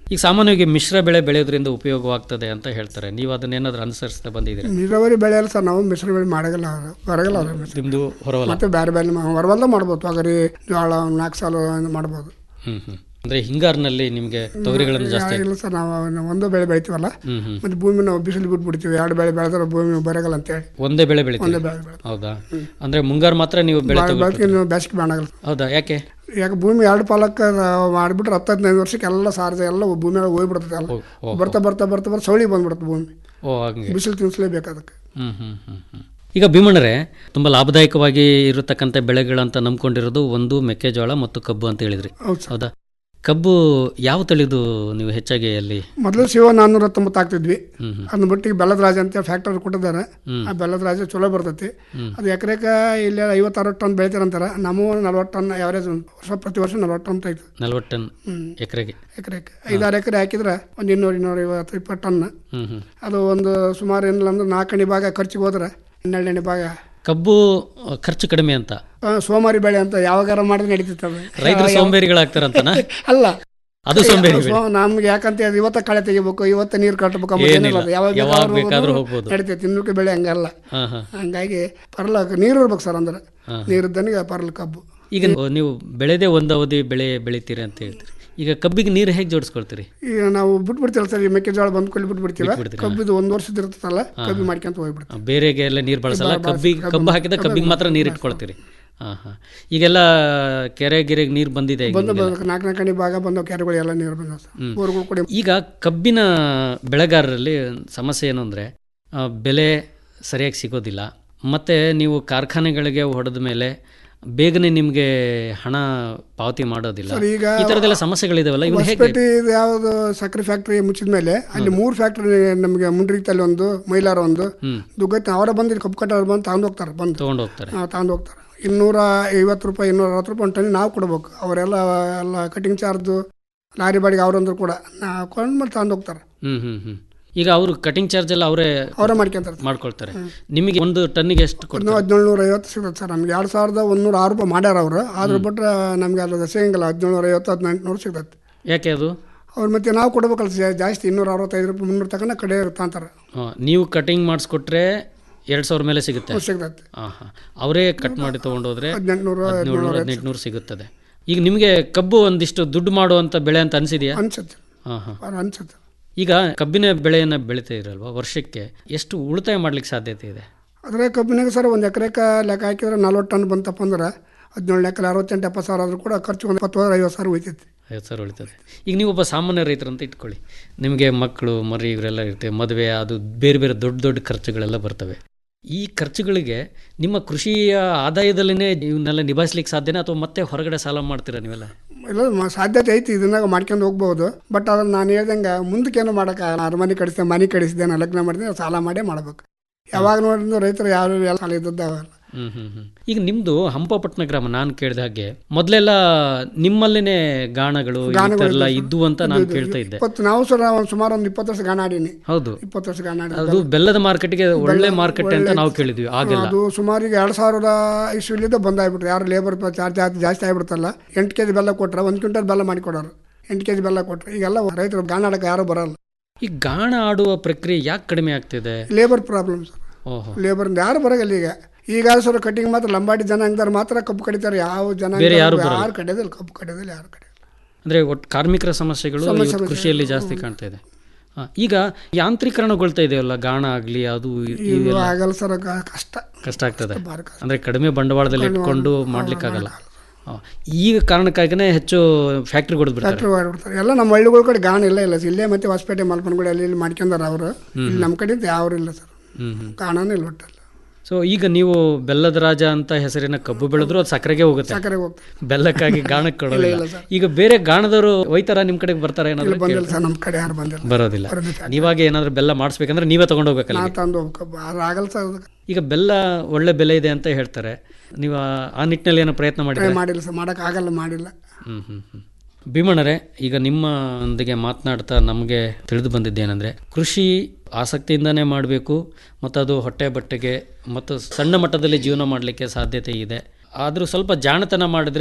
ಈಗ ಸಾಮಾನ್ಯವಾಗಿ ಮಿಶ್ರ ಬೆಳೆ ಬೆಳೆಯೋದ್ರಿಂದ ಉಪಯೋಗವಾಗ್ತದೆ ಅಂತ ಹೇಳ್ತಾರೆ ನೀವು ಅದನ್ನೇನಾದ್ರೂ ಅನುಸರಿಸ್ತಾ ಬಂದಿದ್ದೀರಾ ನೀರಾವರಿ ಬೆಳೆಯಲ್ಲ ಸರ್ ನಾವು ಮಿಶ್ರ ಬೆಳೆ ಮಾಡಗಲ್ಲ ಬರಗಲ್ಲ ಅವ್ರು ಮಿಶ್ರ ನಿಮ್ದು ಹೊರವಲ್ಲ ಮತ್ತೆ ಬೇರೆ ಬೇರೆ ಹೊರವಲ್ಲ ಮಾಡ್ಬೋದು ತೊಗರಿ ಜೋಳ ನಾಲ್ಕು ಸಾಲ ಮಾಡ್ಬೋದು ಹ್ಮ್ ಹ್ಮ್ ಅಂದ್ರೆ ಹಿಂಗಾರಿನಲ್ಲಿ ನಿಮ್ಗೆ ತೊಗರಿಗಳನ್ನು ಜಾಸ್ತಿ ಇಲ್ಲ ಸರ್ ನಾವು ಒಂದು ಬೆಳೆ ಬೆಳಿತೀವಲ್ಲ ಹ್ಮ್ ಹ್ಮ್ ಮತ್ತೆ ಭೂಮಿ ನಾವು ಬಿಸಿಲು ಬಿಟ್ಬಿಡ್ತೀವಿ ಎರಡು ಬೆಳೆ ಬೆಳೆದ್ರೆ ಭೂಮಿ ಬರಗಲ್ಲ ಅಂತೇಳಿ ಒಂದೇ ಬೆಳೆ ಬೆಳಿತೀವಿ ಒಂದೇ ಬೆಳೆ ಬೆಳೆ ಹೌದಾ ಅಂದ್ರೆ ಮುಂಗಾರು ಮಾತ್ರ ನೀವು ಬೆಳೆ ತಗೋ ಬೆಳಗ್ಗೆ ಬೇಸಿಗೆ ಮಾಡಗಲ್ಲ ಹೌದಾ ಯಾಕೆ ಯಾಕೆ ಭೂಮಿ ಎರಡು ಪಾಲಕ್ಕೆ ಮಾಡಿಬಿಟ್ರೆ ಹತ್ತು ಹದಿನೈದು ವರ್ಷಕ್ಕೆ ಎಲ್ಲ ಸಾರ್ಜ ಎಲ್ಲ ಭೂಮಿ ಒಳಗೆ ಹೋಗ್ಬಿಡ್ತದೆ ಎಲ್ಲ ಓ, ಓ, ಬರ್ತಾ ಬರ್ತಾ ಬರ್ತಾ ಬರ್ತಾ ಸೌಳಿ ಬಂದ್ಬಿಡುತ್ತೆ ಭೂಮಿ ಓ ಹಂಗೆ ಬಿಸಿಲು ತಿನ್ನಿಸ್ಲೇಬೇಕು ಅದಕ್ಕೆ ಹ್ಮ್ ಹ್ಮ್ ಹ್ಮ್ ಹ್ಮ್ ಈಗ ಭೀಮಣ್ಣರೇ ತುಂಬಾ ಲಾಭದಾಯಕವಾಗಿ ಇರತಕ್ಕಂಥ ಬೆಳೆಗಳಂತ ನಂಬ್ಕೊಂಡಿರೋದು ಒಂದು ಮೆಕ್ಕೆಜೋಳ ಮತ್ತು ಕಬ್ಬು ಅಂತ ಹೇಳಿದ್ರಿ ಹೌದು ಸರ್ ಹೌದಾ ಕಬ್ಬು ಯಾವ ತಳಿದು ನೀವು ಹೆಚ್ಚಾಗಿ ಅಲ್ಲಿ ಮೊದಲು ಶಿವ ನಾನ್ನೂರ ಹತ್ತೊಂಬತ್ತು ಹಾಕ್ತಿದ್ವಿ ಹ್ಮ್ ಹ್ಮ್ ಅದನ್ನ ಬಿಟ್ಟು ಈಗ ಬೆಲ್ಲದ ರಾಜ ಅಂತ ಫ್ಯಾಕ್ಟರಿ ಕೊಟ್ಟಿದ್ದಾರೆ ಹ್ಮ್. ಆ ಬೆಲ್ಲದ ರಾಜ ಚಲೋ ಬರ್ತೈತಿ ಹ್ಮ್. ಅದು ಎಕರೆಕ ಇಲ್ಲಿ ಐವತ್ತಾರು ಟನ್ ಬೆಳಿತಾರಂತಾರ ನಮ್ಮ ನಲ್ವತ್ತು ಟನ್ ಯಾವರೇಜ್ ವರ್ಷ ಪ್ರತಿ ವರ್ಷ ನಲ್ವತ್ತು ಟನ್ ತೆಗಿತು ನಲ್ವತ್ತು ಟನ್ ಹ್ಮ್ ಎಕರೆಗೆ ಎಕರೆಗೆ ಐದಾರು ಎಕರೆ ಹಾಕಿದ್ರೆ ಒಂದು ಇನ್ನೂರು ಇನ್ನೂರ ಐವತ್ತು ಇಪ್ಪತ್ತು ಟನ್ ಹ್ಮ್ ಹ್ಮ್ ಅದು ಒಂದು ಸುಮಾರು ಏನಿಲ್ಲ ಅಂದ್ರೆ ನಾಲ್ಕನೇ ಭಾಗ ಖರ್ಚಿಗೆ ಹೋದ್ರೆ ಹನ್ನೆರಡನೇ ಭಾಗ ಕಬ್ಬು ಅ, ಖರ್ಚು ಕಡಿಮೆ ಅಂತ ಆ, ಸೋಮಾರಿ ಬೆಳೆ ಅಂತ ಯಾವಾಗಾರ ಮಾಡಿದ್ರೆ ನಡೀತಿತ್ತು ಅದು ರೈತರು ಸೋಂಬೇರಿಗಳಾಗ್ತಾರಂತನ ಅಲ್ಲ ಅದು ಸೋಂಬೇರಿ ಬೆಳೆ ಸೊ- ನಮ್ಗೆ ಯಾಕಂತ ಹೇಳಿದ್ರೆ ಇವತ್ತ ಕಳೆ ತೆಗಿಬೇಕು ಇವತ್ತ ನೀರು ಕಟ್ಟಬೇಕು ಅನ್ನೋದು ಏನಿಲ್ಲ. ಏನಿಲ್ಲ ಅದು. ಯಾವಾಗ ಯಾವಾಗ ಬೇಕಾದ್ರೂ ಬೇಕಾದ್ರೂ ಹೋಗ್ಬೋದು, ಹೋಗ್ಬೋದು. ನಡೀತೈತಿ ತಿನ್ನಕ್ಕೆ ಬೆಳೆ ಹಂಗಲ್ಲ ಹಾ ಹಾ ಹಂಗಾಗಿ ಪರ್ಲ ನೀರು ಇರ್ಬೇಕು ಸರ್ ಅಂದ್ರೆ ಹಾ. ನೀರಿದ್ದನಿಗೆ ಪರ್ಲ ಕಬ್ಬು ಈಗ ನೀವು ಬೆಳೆದೇ ಒಂದು ಅವಧಿ ಬೆಳೆ ಬೆಳಿತೀರಿ ಅಂತ ಹೇಳ್ತೀರಿ ಈಗ ಕಬ್ಬಿಗೆ ನೀರು ಹೇಗೆ ಜೋಡಿಸ್ಕೊಳ್ತೀರಿ ಈಗ ನಾವು ಬಿಟ್ಬಿಡ್ತೀವಲ್ಲ ಸರ್ ಈ ಮೆಕ್ಕೆಜೋಳ ಬಂದ್ ಕೊಲ್ಲಿ ಬಿಟ್ಬಿಡ್ತೀವಿ ಬಿಟ್ಬಿಡ್ತೀರಾ? ಕಬ್ಬಿದು ಒಂದು ವರ್ಷದ ಇರ್ತದಲ್ಲ ಕಬ್ಬಿ ಮಾಡ್ಕೊಂತ ಹೋಗ್ಬಿಡ್ತೀವಿ ಬೇರೆಗೆ ಎಲ್ಲ ನೀರು ಬಳಸಲ್ಲ ಕಬ್ಬಿಗೆ ಕಬ್ಬು ಹಾಕಿದ ಕಬ್ಬಿಗೆ ಮಾತ್ರ ನೀರು ಇಟ್ಕೊಳ್ತೀರಿ ಹಾ ಹಾ ಈಗೆಲ್ಲ ಕೆರೆ ಗಿರೆಗೆ ನೀರು ಬಂದಿದೆ ಈಗ ಬಂದು ನಿಮ್ಗೆಲ್ಲ. ಬಂದು ನಾಲ್ಕು ನಾಲ್ಕನೇ ಭಾಗ ಬಂದವು ಕೆರೆಗಳು ಎಲ್ಲ ನೀರು ಬಂದವು ಸರ್ ಬೋರ್ಗಳು ಕೂಡ ಈಗ ಕಬ್ಬಿನ ಬೆಳೆಗಾರರಲ್ಲಿ ಸಮಸ್ಯೆ ಏನು ಅಂದರೆ ಬೆಲೆ ಸರಿಯಾಗಿ ಸಿಗೋದಿಲ್ಲ ಮತ್ತು ನೀವು ಕಾರ್ಖಾನೆಗಳಿಗೆ ಹೊಡೆದ ಮೇಲೆ ಬೇಗನೆ ನಿಮಗೆ ಹಣ ಪಾವತಿ ಮಾಡೋದಿಲ್ಲ ಸರ್ ಈಗ ಈ ಥರದ್ದೆಲ್ಲ ಸಮಸ್ಯೆಗಳಿದಾವಲ್ಲ ಇವು ಹೇಗೆ ಹೊಸಪೇಟೆ ಇದು ಯಾವುದು ಸಕ್ಕರೆ ಫ್ಯಾಕ್ಟ್ರಿ ಮುಚ್ಚಿದ ಮೇಲೆ ಅಲ್ಲಿ ಮೂರು ಫ್ಯಾಕ್ಟ್ರಿ ನಮಗೆ ಮುಂಡ್ರಿಗಲ್ಲಿ ಒಂದು ಮೈಲಾರ ಒಂದು ಹ್ಮ್ ದುಗ್ಗತ್ತಿ ಅವರ ಬಂದು ಇಲ್ಲಿ ಕಬ್ಬು ಕಟ್ಟೋರು ಬಂದು ತಗೊಂಡು ಹೋಗ್ತಾರೆ ಬಂದು ತೊಗೊಂಡು ಹೋಗ್ತಾರೆ ತಗೊಂಡು ಹೋಗ್ತಾರೆ ಇನ್ನೂರ ಐವತ್ತು ರೂಪಾಯಿ ಇನ್ನೂರ ಅರವತ್ತು ರೂಪಾಯಿ ಒಂದು ಟನ್ ನಾವು ಕೊಡ್ಬೇಕು ಅವರೆಲ್ಲ ಎಲ್ಲ ಕಟಿಂಗ್ ಚಾರ್ಜು ಲಾರಿ ಬಾಡಿಗೆ ಅವ್ರಂದ್ರು ಕೂಡ ನಾವು ಕೊಂಡು ಮಾಡಿ ತಗೊಂಡು ಹೋಗ್ತಾರೆ ಹ್ಮ್ ಹ್ಮ್ ಹ್ಮ್ ಈಗ ಅವರು ಕಟಿಂಗ್ ಚಾರ್ಜ್ ಎಲ್ಲ ಅವರೇ ಅವರೇ ಮಾಡ್ಕೊಂತಾರೆ ಮಾಡ್ಕೊಳ್ತಾರೆ ನಿಮಗೆ ಒಂದು ಟನ್ನಿಗೆ ಎಷ್ಟು ಕೊಡ್ತಾರೆ ಇನ್ನೂ ಹದಿನೇಳು ಐವತ್ತು ಸಿಗುತ್ತೆ ಸರ್ ನಮ್ಗೆ ಎರಡು ಸಾವಿರದ ಒಂದೂರ ಆರು ರೂಪಾಯಿ ಮಾಡ್ಯಾರ ಅವರು ಆದ್ರೆ ಬಿಟ್ರೆ ನಮಗೆ ಅದು ಸಿಗಂಗಿಲ್ಲ ಹದಿನೇಳು ಐವತ್ತು ಹದಿನೆಂಟುನೂರು ಸಿಗ್ತೈತೆ ಯಾಕೆ ಅದು ಅವ್ರು ಮತ್ತೆ ನಾವು ಕೊಡ್ಬೇಕಲ್ಲ ಜಾ- ಜಾಸ್ತಿ ಇನ್ನೂರ ಅರವತ್ತೈದು ರೂಪಾಯಿ ಮುನ್ನೂರು ತಗೊಂಡು ಕಡೆ ತಾಂತಾರೆ ಆ, ನೀವು ಕಟಿಂಗ್ ಮಾಡಿಸ್ಕೊಟ್ರೆ ಎರಡು ಸಾವಿರ ಮೇಲೆ ಸಿಗುತ್ತೆ ಸಿಗ್ತೈತೆ ಹಾಂ ಹಾಂ ಅವರೇ ಕಟ್ ಮಾಡಿ ತೊಗೊಂಡೋದ್ರೆ ಹದಿನೆಂಟುನೂರು ಹದಿನೇಳು ಹದಿನೆಂಟುನೂರು ಸಿಗುತ್ತದೆ ಈಗ ನಿಮಗೆ ಕಬ್ಬು ಒಂದಿಷ್ಟು ದುಡ್ಡು ಮಾಡುವಂಥ ಬೆಳೆ ಅಂತ ಅನಿಸಿದೆಯಾ ಅನ್ಸುತ್ತೆ ಹಾಂ ಹಾಂ ಅವ್ರು ಅನ್ಸುತ್ತೆ ಈಗ ಕಬ್ಬಿನ ಬೆಳೆಯನ್ನು ಬೆಳೀತಾ ಇರಲ್ವಾ ವರ್ಷಕ್ಕೆ ಎಷ್ಟು ಉಳಿತಾಯ ಮಾಡ್ಲಿಕ್ಕೆ ಸಾಧ್ಯತೆ ಇದೆ ಅದ್ರ ಕಬ್ಬಿನಾಗ ಸರ್ ಒಂದು ಎಕರೆಗೆ ಲೆಕ್ಕ ಹಾಕಿದ್ರೆ ನಲ್ವತ್ತು ಟನ್ ಬಂತಪ್ಪ ಅಂದ್ರೆ ಹದಿನೇಳು ಲೆಕ್ಕ ಅರವತ್ತೆಂಟು ಎಪ್ಪತ್ತು ಸಾವಿರ ಆದರೂ ಕೂಡ ಖರ್ಚು ಒಂದು ಇಪ್ಪತ್ತು ಐವತ್ತು ಸಾವಿರ ಹೋಯ್ತೈತಿ ಐವತ್ತು ಸಾವಿರ ಉಳಿತದೆ ಈಗ ನೀವು ಒಬ್ಬ ಸಾಮಾನ್ಯ ರೈತರಂತ ಇಟ್ಕೊಳ್ಳಿ ನಿಮಗೆ ಮಕ್ಕಳು ಮರಿ ಇವರೆಲ್ಲ ಇರ್ತವೆ ಮದುವೆ ಅದು ಬೇರೆ ಬೇರೆ ದೊಡ್ಡ ದೊಡ್ಡ ಖರ್ಚುಗಳೆಲ್ಲ ಬರ್ತವೆ ಈ ಖರ್ಚುಗಳಿಗೆ ನಿಮ್ಮ ಕೃಷಿಯ ಆದಾಯದಲ್ಲೇ ಇವನ್ನೆಲ್ಲ ನಿಭಾಯಿಸ್ಲಿಕ್ಕೆ ಸಾಧ್ಯನಾ ಅಥವಾ ಮತ್ತೆ ಹೊರಗಡೆ ಸಾಲ ಮಾಡ್ತೀರಾ ನೀವೆಲ್ಲ ಇಲ್ಲ ಮ- ಸಾಧ್ಯತೆ ಐತಿ ಇದನ್ನಾಗ ಮಾಡ್ಕೊಂಡು ಹೋಗ್ಬೋದು ಬಟ್ ಅದನ್ನ ನಾನು ಹೇಳ್ದಂಗೆ ಮುಂದಕ್ಕೇನು ಮಾಡೋಕೆ ಅರಮನೆ ಕಡಿಸಿದೆ ಮನೆ ಕಡಿಸಿದೆ ನಾನು ಲಗ್ನ ಮಾಡಿದೆ ಸಾಲ ಮಾಡೇ ಮಾಡ್ಬೇಕು ಯಾವಾಗ ನೋಡಿದ್ರು ರೈತರು ಯಾರು ಎಲ್ಲ ಸಾಲ ಇದ್ದದ್ದಾವಲ್ಲ ಹ್ಮ್ ಹ್ಮ್ ಹ್ಮ್ ಈಗ ನಿಮ್ದು ಹಂಪಪಟ್ಟಣ ಗ್ರಾಮ ನಾನು ಕೇಳಿದ ಹಾಗೆ ಮೊದಲೆಲ್ಲ ನಿಮ್ಮಲ್ಲೇನೆ ಗಾಣಗಳು ಈ ಥರ ಎಲ್ಲ ಇದ್ದು ಅಂತ ನಾನು ಕೇಳ್ತಾ ಇದ್ದೆ ಇಪ್ಪತ್ತು ನಾವು ಸರ್ ಒಂದು ಸುಮಾರು ಒಂದು ಇಪ್ಪತ್ತು ವರ್ಷ ಗಾಣ ಆಡೀನಿ ಹೌದು ಇಪ್ಪತ್ತು ವರ್ಷ ಗಾಣ ಆಡಿ ಅದು ಬೆಲ್ಲದ ಮಾರ್ಕೆಟ್ಗೆ ಒಳ್ಳೆ ಮಾರ್ಕೆಟ್ ಅಂತ ನಾವು ಕೇಳಿದ್ವಿ ಆಗೆಲ್ಲ ಅದು ಸುಮಾರು ಈಗ ಎರಡು ಸಾವಿರದ ಇಸ್ವಿಲಿಂದ ಬಂದಾಗ್ಬಿಟ್ರು ಯಾರು ಲೇಬರ್ ಚಾರ್ಜ್ ಜಾಸ್ತಿ ಆಗ್ಬಿಡ್ತಲ್ಲ ಎಂಟು ಕೆ ಜಿ ಬೆಲ್ಲ ಕೊಟ್ರೆ ಒಂದು ಕ್ವಿಂಟಲ್ ಬೆಲ್ಲ ಮಾಡಿ ಕೊಡೋರು ಎಂಟು ಕೆ ಜಿ ಬೆಲ್ಲ ಕೊಟ್ರೆ ಈಗೆಲ್ಲ ರೈತರು ಗಾಣ ಆಡಕ್ಕೆ ಯಾರು ಬರಲ್ಲ ಈ ಗಾಣ ಆಡುವ ಪ್ರಕ್ರಿಯೆ ಯಾಕೆ ಕಡಿಮೆ ಆಗ್ತಿದೆ ಲೇಬರ್ ಪ್ರಾಬ್ಲಮ್ ಸರ್ ಓಹೋ ಲೇಬರ್ ಯಾರು ಬರಗಲ್ಲ ಈಗ ಈಗ ಸರ್ ಕಟಿಂಗ್ ಮಾತ್ರ ಲಂಬಾಡಿ ಜನಾಂಗದವ್ರು ಮಾತ್ರ ಕಬ್ಬು ಕಡಿತಾರೆ ಯಾವ ಜನ ಬೇರೆ ಯಾರು ಯಾರು ಕಡಿಯೋದಿಲ್ಲ ಕಬ್ಬು ಕಡಿಯೋದಿಲ್ಲ ಯಾರು ಕಡಿಯೋದಿಲ್ಲ ಅಂದ್ರೆ ಒಟ್ಟು ಕಾರ್ಮಿಕರ ಸಮಸ್ಯೆಗಳು ಇವತ್ತು ಕೃಷಿಯಲ್ಲಿ ಜಾಸ್ತಿ ಕಾಣ್ತಾ ಇದೆ ಹಾ, ಈಗ ಯಾಂತ್ರೀಕರಣಗೊಳ್ತಾ ಇದೆಯಲ್ಲ ಗಾಣ ಆಗ್ಲಿ ಅದು ಇ- ಇದು ಆಗಲ್ಲ ಸರ್ ಕ- ಕಷ್ಟ ಕಷ್ಟ ಆಗ್ತದೆ ಭಾರಿ ಕಷ್ಟ ಅಂದ್ರೆ ಕಡಿಮೆ ಬಂಡವಾಳದಲ್ಲಿ ಇಟ್ಕೊಂಡು ಮಾಡ್ಲಿಕ್ಕಾಗಲ್ಲ ಹಾ. ಈಗ ಕಾರಣಕ್ಕಾಗಿನೇ ಹೆಚ್ಚು ಫ್ಯಾಕ್ಟ್ರಿ ಬಿಡ್ತಾರೆ ಫ್ಯಾಕ್ಟ್ರಿ ಮಾಡ್ಬಿಡ್ತಾರೆ ಎಲ್ಲ ನಮ್ಮ ಹಳ್ಳಿಗಳ ಕಡೆ ಗಾಣ ಇಲ್ಲ ಇಲ್ಲ ಇಲ್ಲೇ ಮತ್ತೆ ಹೊಸಪೇಟೆ ಮಲ್ಪನಗುಡಿ ಅಲ್ಲಿ ಇಲ್ಲಿ ಮಾಡ್ಕೊಂಡಾರ ಅವರು ಇಲ್ಲಿ ನಮ್ಮ ಕಡೆ ಯಾವ್ರು ಇಲ್ಲ ಸರ್ ಹ್ಮ್ ಹ್ಮ್ ಗಾಣನೇ ಇಲ್ಲ ಒಟ್ಟಲ್ಲ ಸೊ ಈಗ ನೀವು ಬೆಲ್ಲದ ರಾಜ ಅಂತ ಹೆಸರಿನ ಕಬ್ಬು ಬೆಳೆದ್ರು ಅದು ಸಕ್ಕರೆಗೆ ಹೋಗುತ್ತೆ ಸಕ್ಕರೆ ಹೋಗ್ತಾರೆ ಬೆಲ್ಲಕ್ಕಾಗಿ ಗಾಣಕ್ಕೆ ಕೊಡೋದಿಲ್ಲ ಇಲ್ಲ ಸರ್. ಈಗ ಬೇರೆ ಗಾಣದವರು ಒಯ್ತಾರ ನಿಮ್ ಕಡೆಗೆ ಬರ್ತಾರ ಏನಾದ್ರು ಬಂದಿಲ್ಲ ಸರ್ ನಮ್ಮ ಕಡೆ ಯಾರು ಬಂದಿಲ್ಲ ಬರೋದಿಲ್ಲ ಬರೋದಿಲ್ಲ. ನೀವಾಗ ಏನಾದ್ರು ಬೆಲ್ಲ ಮಾಡಿಸ್ಬೇಕಂದ್ರೆ ನೀವೇ ತಗೊಂಡು ಹೋಗ್ಬೇಕಲ್ಲ ನಾ ತಂದು ಹೋಗ್ಬೇಕು ಅದು ಆಗಲ್ಲ ಸರ್ ಅದಕ್ಕೆ ಈಗ ಬೆಲ್ಲ ಒಳ್ಳೆ ಬೆಲೆ ಇದೆ ಅಂತ ಹೇಳ್ತಾರೆ ನೀವು ಆ- ಆ ನಿಟ್ಟಿನಲ್ಲಿ ಏನೋ ಪ್ರಯತ್ನ ಮಾಡಿದ್ರೆ ಮಾಡಿಲ್ಲ ಸರ್ ಮಾಡಕ್ ಆಗಲ್ಲ ಮಾಡಿಲ್ಲ ಹ್ಮ್ ಹ್ಮ್ ಹ್ಮ್ ಭೀಮಣ್ಣರೇ ಈಗ ನಿಮ್ಮೊಂದಿಗೆ ಮಾತನಾಡ್ತಾ ನಮಗೆ ತಿಳಿದು ಬಂದಿದ್ದೇನೆಂದರೆ ಕೃಷಿ ಆಸಕ್ತಿಯಿಂದನೇ ಮಾಡಬೇಕು ಮತ್ತು ಅದು ಹೊಟ್ಟೆ ಬಟ್ಟೆಗೆ ಮತ್ತು ಸಣ್ಣ ಮಟ್ಟದಲ್ಲಿ ಜೀವನ ಮಾಡಲಿಕ್ಕೆ ಸಾಧ್ಯತೆ ಇದೆ ಆದರೂ ಸ್ವಲ್ಪ ಜಾಣತನ ಮಾಡಿದ್ರೆ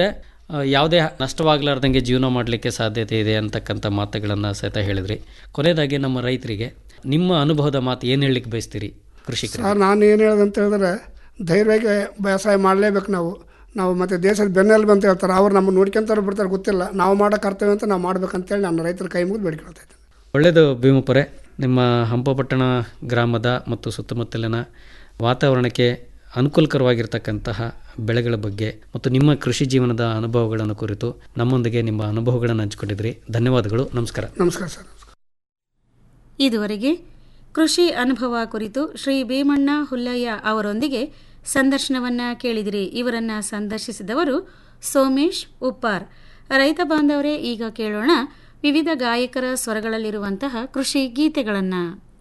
ಆ, ಯಾವುದೇ ನಷ್ಟವಾಗಲಾರ್ದಂಗೆ ಜೀವನ ಮಾಡಲಿಕ್ಕೆ ಸಾಧ್ಯತೆ ಇದೆ ಅಂತಕ್ಕಂಥ ಮಾತುಗಳನ್ನು ಸಹಿತ ಹೇಳಿದ್ರಿ ಕೊನೆಯದಾಗಿ ನಮ್ಮ ರೈತರಿಗೆ ನಿಮ್ಮ ಅನುಭವದ ಮಾತು ಏನು ಹೇಳಲಿಕ್ಕೆ ಬಯಸ್ತೀರಿ ಕೃಷಿಕರು ಸರ್ ನಾನು ಏನು ಹೇಳೋದು ಅಂತ ಹೇಳಿದ್ರೆ ಧೈರ್ಯವಾಗಿ ವ್ಯವಸಾಯ ಮಾಡಲೇಬೇಕು ನಾವು ನಾವು ಮತ್ತು ದೇಶದ ಬೆನ್ನೆಲುಬು ಅಂತ ಹೇಳ್ತಾರೆ ಅವ್ರು ನಮ್ಮನ್ನು ನೋಡ್ಕೊಂತಾರೆ ಬಿಡ್ತಾರೆ ಗೊತ್ತಿಲ್ಲ ನಾವು ಮಾಡೋ ಕರ್ತವ್ಯ ಅಂತ ನಾವು ಮಾಡ್ಬೇಕಂತೇಳಿ ನಾನು ರೈತರ ಕೈ ಮುಗಿದು ಬೇಡ್ಕೊಳ್ತಾ ಇದ್ದೀನಿ ಒಳ್ಳೆಯದು ಭೀಮಪುರೆ ನಿಮ್ಮ ಹಂಪಪಟ್ಟಣ ಗ್ರಾಮದ ಮತ್ತು ಸುತ್ತಮುತ್ತಲಿನ ವಾತಾವರಣಕ್ಕೆ ಅನುಕೂಲಕರವಾಗಿರ್ತಕ್ಕಂತಹ ಬೆಳೆಗಳ ಬಗ್ಗೆ ಮತ್ತು ನಿಮ್ಮ ಕೃಷಿ ಜೀವನದ ಅನುಭವಗಳನ್ನು ಕುರಿತು ನಮ್ಮೊಂದಿಗೆ ನಿಮ್ಮ ಅನುಭವಗಳನ್ನು ಹಂಚಿಕೊಂಡಿದ್ರಿ ಧನ್ಯವಾದಗಳು ನಮಸ್ಕಾರ ನಮಸ್ಕಾರ ಸರ್ ಇದುವರೆಗೆ ಕೃಷಿ ಅನುಭವ ಕುರಿತು ಶ್ರೀ ಭೀಮಣ್ಣ ಹುಲ್ಲಯ್ಯ ಅವರೊಂದಿಗೆ ಸಂದರ್ಶನವನ್ನ ಕೇಳಿದಿರಿ ಇವರನ್ನ ಸಂದರ್ಶಿಸಿದವರು ಸೋಮೇಶ್ ಉಪ್ಪಾರ್ ರೈತ ಬಾಂಧವರೇ ಈಗ ಕೇಳೋಣ ವಿವಿಧ ಗಾಯಕರ ಸ್ವರಗಳಲ್ಲಿರುವಂತಹ ಕೃಷಿ ಗೀತೆಗಳನ್ನು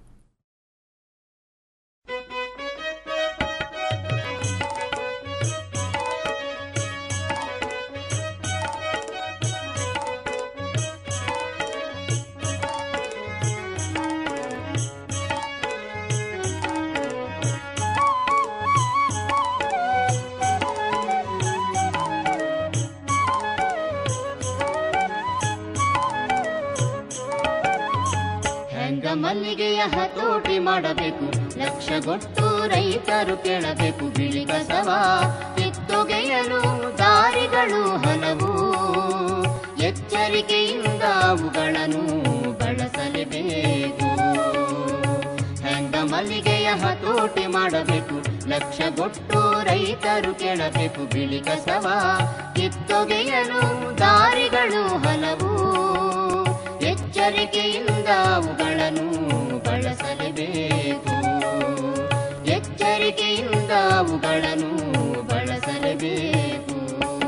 ಹೆಂಗ ಮಲ್ಲಿಗೆಯ ಹತೋಟಿ ಮಾಡಬೇಕು ಲಕ್ಷಗೊಟ್ಟು ರೈತರು ಕೇಳಬೇಕು ಬಿಳಿ ಕಸವ ಕಿತ್ತೊಗೆಯಲು ದಾರಿಗಳು ಹಲವು ಎಚ್ಚರಿಕೆಯಿಂದ ಅವುಗಳನ್ನು ಬಳಸಲೇಬೇಕು ಹೆಂಗ ಮಲ್ಲಿಗೆಯ ಹತೋಟಿ ಮಾಡಬೇಕು ಲಕ್ಷಗೊಟ್ಟು ರೈತರು ಕೇಳಬೇಕು ಬಿಳಿ ಕಸವ ಕಿತ್ತೊಗೆಯಲು ದಾರಿಗಳು ಹಲವು ಎಚ್ಚರಿಕೆಯಿಂದ ಅವುಗಳನ್ನು ಬಳಸಲೇಬೇಕು ಎಚ್ಚರಿಕೆಯಿಂದ ಅವುಗಳನ್ನು ಬಳಸಲೇಬೇಕು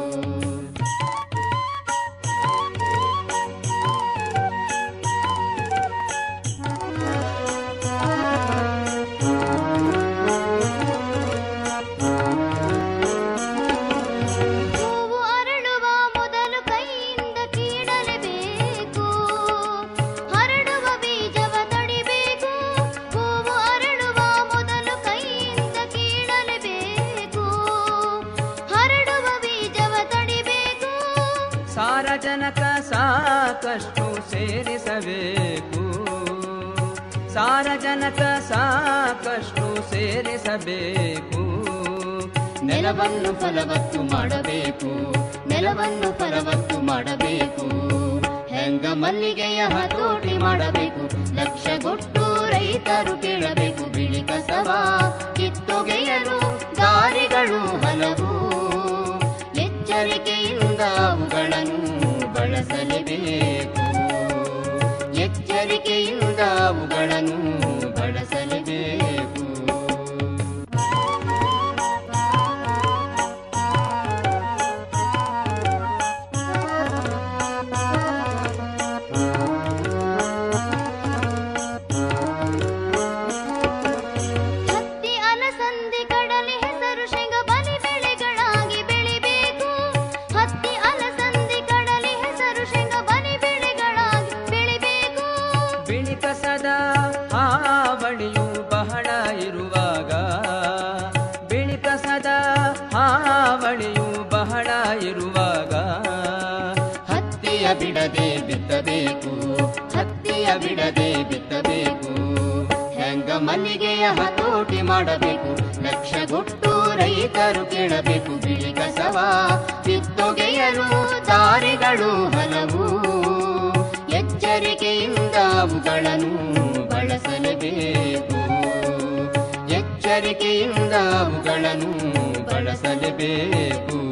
ಹೂವು ಅರಳುವ ಮೊದಲು ಕೈಯಿಂದ ಕೀಳಲೇಬೇಕು ಹರಡುವ ಬೀಜವ ತಡಿಬೇಕು ಹೂವು ಅರಳುವ ಮೊದಲು ಕೈಯಿಂದ ಕೀಳಲೇಬೇಕು ಹರಡುವ ಬೀಜವ ತಡಿಬೇಕು ಸಾರಜನಕ ಸಾಕಷ್ಟು ಸೇರಿಸಬೇಕು ಸಾರಜನಕ ಸಾಕಷ್ಟು ಸೇರಿಸಬೇಕು ನೆಲವನ್ನು ಫಲವತ್ತು ಮಾಡಬೇಕು ನೆಲವನ್ನು ಫಲವತ್ತು ಮಾಡಬೇಕು ಹೆಂಗ ಮಲ್ಲಿಗೆಯ ಹತೋಟಿ ಮಾಡಬೇಕು ಲಕ್ಷಗೊಟ್ಟು ರೈತರು ಕೇಳಬೇಕು ಬಿಳಿ ಕಸವ ಕಿತ್ತೊಗೆಯಲು ದಾರಿಗಳು ಹಲವು ಎಚ್ಚರಿಕೆಯಿಂದ ಅವುಗಳನ್ನು ಬಳಸಲೇಬೇಕು ಎಚ್ಚರಿಕೆಯಿಂದ ಅವುಗಳನ್ನು ಬಳಸಲೇಬೇಕು ಹತ್ತಿ ಅಲಸಂದಿ ಕಡಲೆ ಹೆಸರು ಶೇಂಗ ಬಲಿ ಬೆಳೆಗಳಾಗಿ ಬೆಳಿಬೇಕು ಹತ್ತಿ ಅಲಸಂದಿ ಕಡಲೆ ಹೆಸರು ಶೇಂಗ ಬಲಿ ಬೆಳೆಗಳಾಗಿ ಬೆಳಿಬೇಕು ಬಿಳಿ ಕಸದ ಹಾವಳಿಯು ಬಹಳ ಇರುವಾಗ ಬಿಳಿ ಕಸದ ಹಾವಳಿಯು ಬಹಳ ಇರುವಾಗ ಹತ್ತಿಯ ಬಿಡದೆ ಬಿತ್ತಬೇಕು ಹತ್ತಿಯ ಬಿಡದೆ ಬಿತ್ತಬೇಕು ಹೆಂಗ ಮಲ್ಲಿಗೆಯ ಹತೋಟಿ ಮಾಡಬೇಕು ಲಕ್ಷಗೊಟ್ಟು ರೈತರು ಕೇಳಬೇಕು ಬಿಳಿ ಕಸವ ಕಿತ್ತೊಗೆಯಲು ದಾರಿಗಳು ಹಲವು ಎಚ್ಚರಿಕೆಯಿಂದ ಅವುಗಳನ್ನು ಬಳಸಲೇಬೇಕು ಎಚ್ಚರಿಕೆಯಿಂದ ಅವುಗಳನ್ನು ಬಳಸಲೇಬೇಕು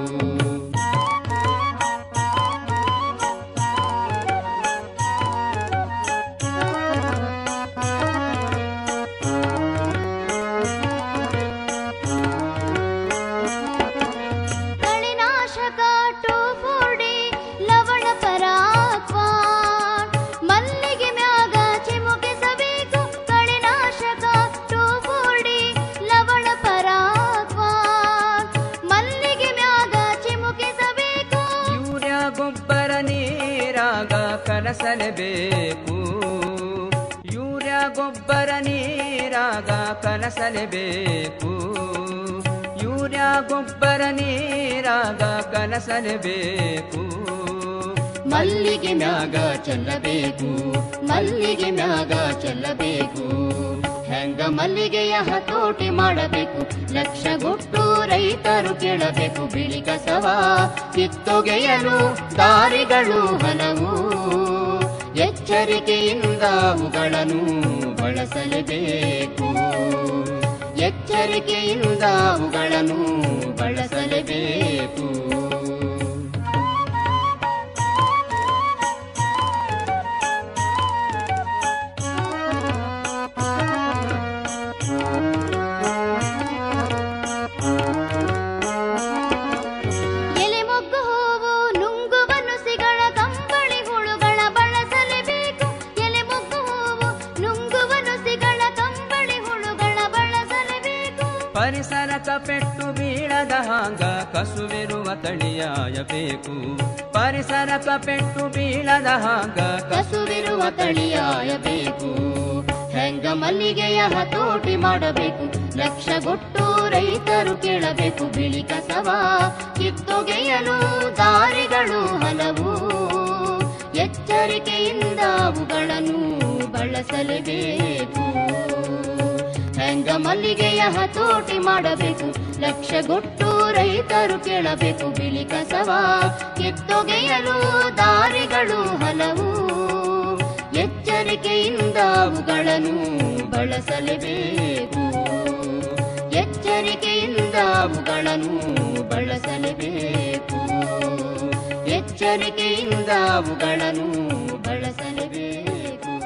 ಕಳೆನಾಶಕ ಟೋಫೋಡಿ ಲವಣ ಪರಾಕ್ವಾನ್ ಮಲ್ಲಿಗೆ ಮ್ಯಾಗ ಚಿಮುಕಿಸಬೇಕು ಕಳೆನಾಶಕ ಟೋಫೋಡಿ ಲವಣ ಪರಾಕ್ವಾನ್ ಮಲ್ಲಿಗೆ ಮ್ಯಾಗ ಚಿಮುಕಿಸಬೇಕು ಯೂರಿಯಾ ಗೊಬ್ಬರ ನೀರಾಗ ಕಲಸಲೇಬೇಕು ಯೂರಿಯಾ ಗೊಬ್ಬರ ನೀರಾಗ ಕಲಸಲೇಬೇಕು ಯೂರಿಯಾ ಯೂರಿಯಾ ಗೊಬ್ಬರ ನೀರಾಗ ಕಲಸಲೇಬೇಕು ಮಲ್ಲಿಗೆ ಮ್ಯಾಗ ಚೆಲ್ಲಬೇಕು ಮಲ್ಲಿಗೆ ಮ್ಯಾಗ ಚೆಲ್ಲಬೇಕು ಹೆಂಗ ಮಲ್ಲಿಗೆಯ ಹತೋಟಿ ಮಾಡಬೇಕು ಲಕ್ಷಗೊಟ್ಟು ರೈತರು ಕೇಳಬೇಕು ಬಿಳಿ ಕಸವ ಕಿತ್ತೊಗೆಯಲು ದಾರಿಗಳು ಹಲವು ಎಚ್ಚರಿಕೆಯಿಂದ ಅವುಗಳನ್ನು ಬಳಸಲೇಬೇಕು ಎಚ್ಚರಿಕೆಯಿಂದ ಅವುಗಳನ್ನು ಬಳಸಲೇಬೇಕು ಎಲೆ ಮೊಗ್ಗು ಹೂವು ನುಂಗುವ ನುಸಿಗಳ ಕಂಬಳಿ ಹುಳುಗಳ ಬಳಸಲೇಬೇಕು ಎಲೆ ಮೊಗ್ಗು ಹೂವು ನುಂಗುವ ನುಸಿಗಳ ಕಂಬಳಿ ಹುಳುಗಳ ಬಳಸಲೇಬೇಕು ಪರಿಸರಕ ಪೆಟ್ಟು ಬೀಳದ ಹಾಂಗ ಕಸುವಿರುವ ತಳಿಯಾಯಬೇಕು ಪರಿಸರಕ ಪೆಟ್ಟು ಬೀಳದ ಹಾಂಗ ಕಸುವಿರುವ ತಳಿಯಾಯಬೇಕು ಹೆಂಗ ಮಲ್ಲಿಗೆಯ ಹತೋಟಿ ಮಾಡಬೇಕು ಲಕ್ಷಗೊಟ್ಟು ರೈತರು ಕೇಳಬೇಕು ಬಿಳಿ ಕಸವ ಕಿತ್ತೊಗೆಯಲು ದಾರಿಗಳು ಹಲವು ಎಚ್ಚರಿಕೆಯಿಂದ ಅವುಗಳನ್ನು ಬಳಸಲೇಬೇಕು ಹೆಂಗ ಮಲ್ಲಿಗೆಯ ಹತೋಟಿ ಮಾಡಬೇಕು ಲಕ್ಷಗೊಟ್ಟು ರೈತರು ಕೇಳಬೇಕು ಬಿಳಿ ಕಸವ ಕಿತ್ತೊಗೆಯಲು ದಾರಿಗಳು ಹಲವು ಎಚ್ಚರಿಕೆಯಿಂದ ಅವುಗಳನ್ನು ಬಳಸಲೇಬೇಕು ಎಚ್ಚರಿಕೆಯಿಂದ ಅವುಗಳನ್ನು ಬಳಸಲೇಬೇಕು ಎಚ್ಚರಿಕೆಯಿಂದ ಅವುಗಳನ್ನು ಬಳಸಲೇಬೇಕು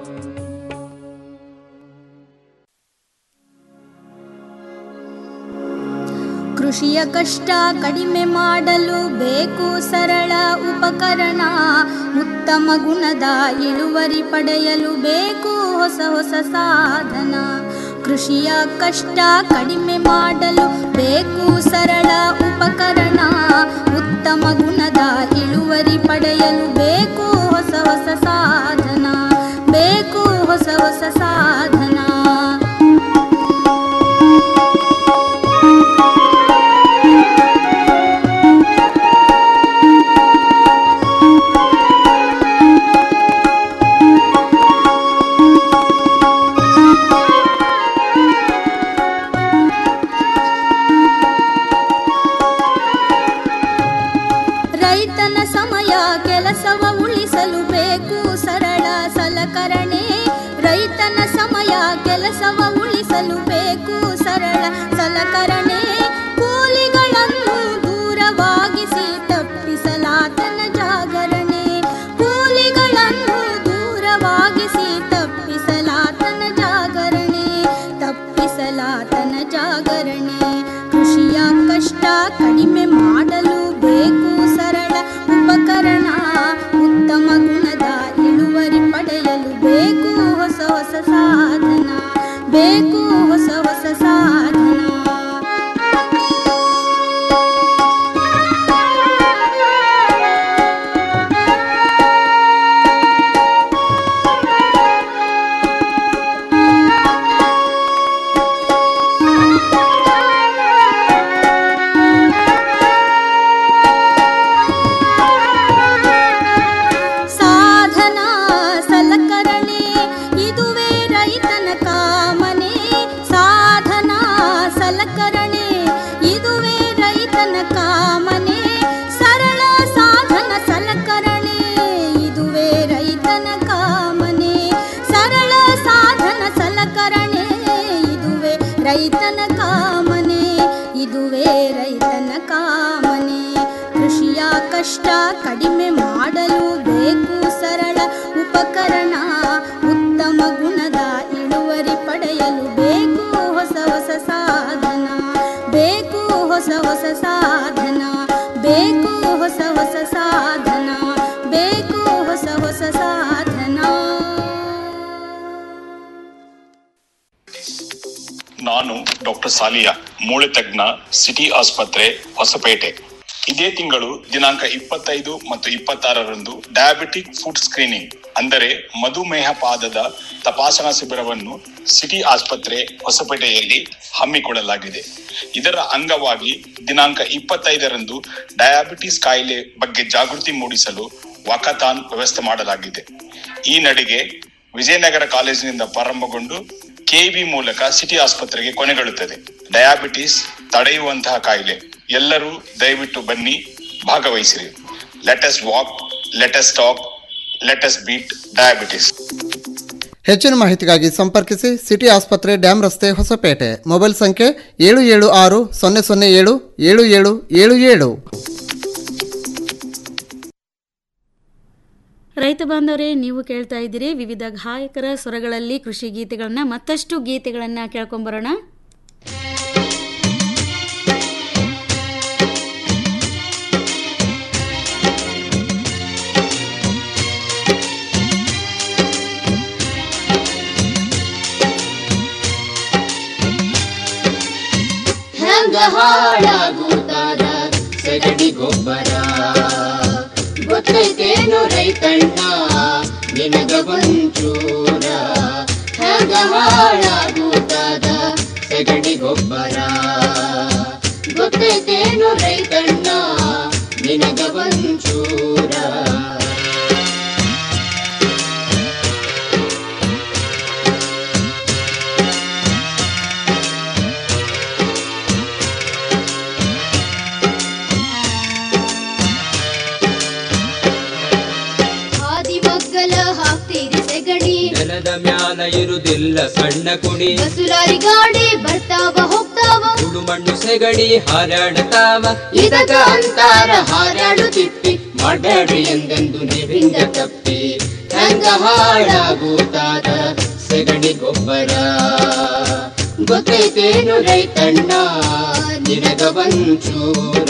ಕೃಷಿಯ ಕಷ್ಟ ಕಡಿಮೆ ಮಾಡಲು ಬೇಕು ಸರಳ ಉಪಕರಣ ಉತ್ತಮ ಗುಣದ ಇಳುವರಿ ಪಡೆಯಲು ಬೇಕು ಹೊಸ ಹೊಸ ಸಾಧನ ಕೃಷಿಯ ಕಷ್ಟ ಕಡಿಮೆ ಮಾಡಲು ಬೇಕು ಸರಳ ಉಪಕರಣ ಉತ್ತಮ ಗುಣದ ಇಳುವರಿ ಪಡೆಯಲು ಬೇಕು ಹೊಸ ಹೊಸ ಸಾಧನ ಬೇಕು ಹೊಸ ಹೊಸ ಸಾಧನ ರೈತನ ಸಮಯ ಕೆಲಸವ ಉಳಿಸಲು ಬೇಕು ಸರಳ ಸಲಕರಣೆ ರೈತನ ಸಮಯ ಕೆಲಸವ ಉಳಿಸಲು ಬೇಕು ಸರಳ ಸಲಕರಣೆ ಕೂಲಿಗಳನ್ನು ದೂರವಾಗಿಸಿ ತಪ್ಪಿಸಲಾತನ ಜಾಗರಣೆ ಕೂಲಿಗಳನ್ನು ದೂರವಾಗಿಸಿ ತಪ್ಪಿಸಲಾತನ ಜಾಗರಣೆ ತಪ್ಪಿಸಲಾತನ ಜಾಗರಣೆ ಕೃಷಿಯ ಕಷ್ಟ ಕಡಿಮೆ ಮಾಡಲು ಬೇಕು ಸರಳ ಉಪಕರಣ ಉತ್ತಮ ಗುಣದ ಇಳುವರಿ ಪಡೆಯಲು ಬೇಕು ಹೊಸ ಹೊಸ ಸಾಧನ ಬೇಕು ಹೊಸ ಹೊಸ ಸಾಧನ ಸಾಧನ ಸಲಕರಣೆ ಇದುವೇ ರೈತನ ಕಾಮನೆ ಸಾಧನ ಸಲಕರಣೆ ಇದುವೇ ರೈತನ ಕಾಮನೆ ಸರಳ ಸಾಧನ ಸಲಕರಣೆ ಇದುವೇ ರೈತನ ಕಾಮನೆ ಸರಳ ಸಾಧನ ಸಲಕರಣೆ ಇದುವೇ ರೈತನ ಕಾಮನೆ ಇದುವೇ ರೈತನ ಕಾಮನೆ ಕೃಷಿಯ ಕಷ್ಟ ಕಡಿಮೆ ಮಾಡಲು ಬೇಕು ಸರಳ ಉಪಕರಣ ಉತ್ತಮ ಗುಣದ ಇಳುವರಿ ಪಡೆಯಲು ಬೇಕು ಹೊಸ ಹೊಸ ಸಾಧನ ಬೇಕು ಹೊಸ ಹೊಸ ಸಾಧನ ಬೇಕು ಹೊಸ ಹೊಸ ಸಾಧನ ಬೇಕು ಹೊಸ ಹೊಸ ಸಾಧನ ನಾನು ಡಾಕ್ಟರ್ ಸಾಲಿಯಾ ಮೂಳೆ ತಜ್ಞ ಸಿಟಿ ಆಸ್ಪತ್ರೆ ಹೊಸಪೇಟೆ ಇದೇ ತಿಂಗಳು ದಿನಾಂಕ ಇಪ್ಪತ್ತೈದು ಮತ್ತು ಇಪ್ಪತ್ತಾರರಂದು ಡಯಾಬಿಟಿಕ್ ಫುಡ್ ಸ್ಕ್ರೀನಿಂಗ್ ಅಂದರೆ ಮಧುಮೇಹ ಪಾದದ ತಪಾಸಣಾ ಶಿಬಿರವನ್ನು ಸಿಟಿ ಆಸ್ಪತ್ರೆ ಹೊಸಪೇಟೆಯಲ್ಲಿ ಹಮ್ಮಿಕೊಳ್ಳಲಾಗಿದೆ ಇದರ ಅಂಗವಾಗಿ ದಿನಾಂಕ ಇಪ್ಪತ್ತೈದರಂದು ಡಯಾಬಿಟಿಸ್ ಕಾಯಿಲೆ ಬಗ್ಗೆ ಜಾಗೃತಿ ಮೂಡಿಸಲು ವಾಕಥಾನ್ ವ್ಯವಸ್ಥೆ ಮಾಡಲಾಗಿದೆ ಈ ನಡಿಗೆ ವಿಜಯನಗರ ಕಾಲೇಜಿನಿಂದ ಪ್ರಾರಂಭಗೊಂಡು ಕೆಬಿ ಮೂಲಕ ಸಿಟಿ ಆಸ್ಪತ್ರೆಗೆ ಕೊನೆಗೊಳ್ಳುತ್ತದೆ ಡಯಾಬಿಟಿಸ್ ತಡೆಯುವಂತಹ ಕಾಯಿಲೆ ಎಲ್ಲರೂ ದಯವಿಟ್ಟು ಬನ್ನಿ ಭಾಗವಹಿಸಿರಿ let's walk let's talk let's beat diabetes ಹೆಚ್ಚಿನ ಮಾಹಿತಿಗಾಗಿ ಸಂಪರ್ಕಿಸಿ ಸಿಟಿ ಆಸ್ಪತ್ರೆ ಡ್ಯಾಮ್ ರಸ್ತೆ ಹೊಸಪೇಟೆ ಮೊಬೈಲ್ ಸಂಖ್ಯೆ ಏಳು ಏಳು ಆರು ಸೊನ್ನೆ ಸೊನ್ನೆ ಏಳು ಏಳು ಏಳು ಏಳು ಏಳು ರೈತ ಬಾಂಧವರೇ ನೀವು ಕೇಳ್ತಾ ಇದ್ದೀರಿ ವಿವಿಧ ಗಾಯಕರ ಸ್ವರಗಳಲ್ಲಿ ಕೃಷಿ ಗೀತೆಗಳನ್ನ ಮತ್ತಷ್ಟು ಗೀತೆಗಳನ್ನ ಕೇಳ್ಕೊಂಬರೋಣ ಹೆಂಗ ಹಾಳಾಗುತ್ತಾದ ಸಗಣಿ ಗೊಬ್ಬರ ಗೊತ್ತೈತೇನು ರೈತಣ್ಣ ನಿನಗ ಒಂಚೂರ ಹೆಂಗ ಹಾಳಾಗುತ್ತಾದ ಸಗಣಿ ಗೊಬ್ಬರ ಗೊತ್ತೈತೇನು ರೈತಣ್ಣ ನಿನಗ ಒಂಚೂರ ಹಾದಿ ಮಗ್ಗಲ ಹಾಕ್ತೀರಿ ಸೆಗಣಿ ನೆಲದ ಮ್ಯಾಲ ಇರುದಿಲ್ಲ ಸಣ್ಣ ಕುಣಿ ಬಸುಲಾರಿ ಗಾಡಿ ಬರ್ತಾವ ಹೋಗ್ತಾವ ಸುಡು ಮಣ್ಣು ಸೆಗಡಿ ಹಾರಾಡತಾವ ಇದಕ ಅಂತಾರ ಹಾರಾಡು ತಿಪ್ಪಿ ಮಾಡಬೇಡ್ರಿ ಎಂದೆಂದು ನೀವಿಂದ ತಪ್ಪಿ ಹೆಂಗ ಹಾಳಾಗುತ್ತಾದ ಸಗಣಿ ಗೊಬ್ಬರ ಗೊತ್ತೈತೇನು ರೈತಣ್ಣ ನಿನಗ ಒಂಚೂರ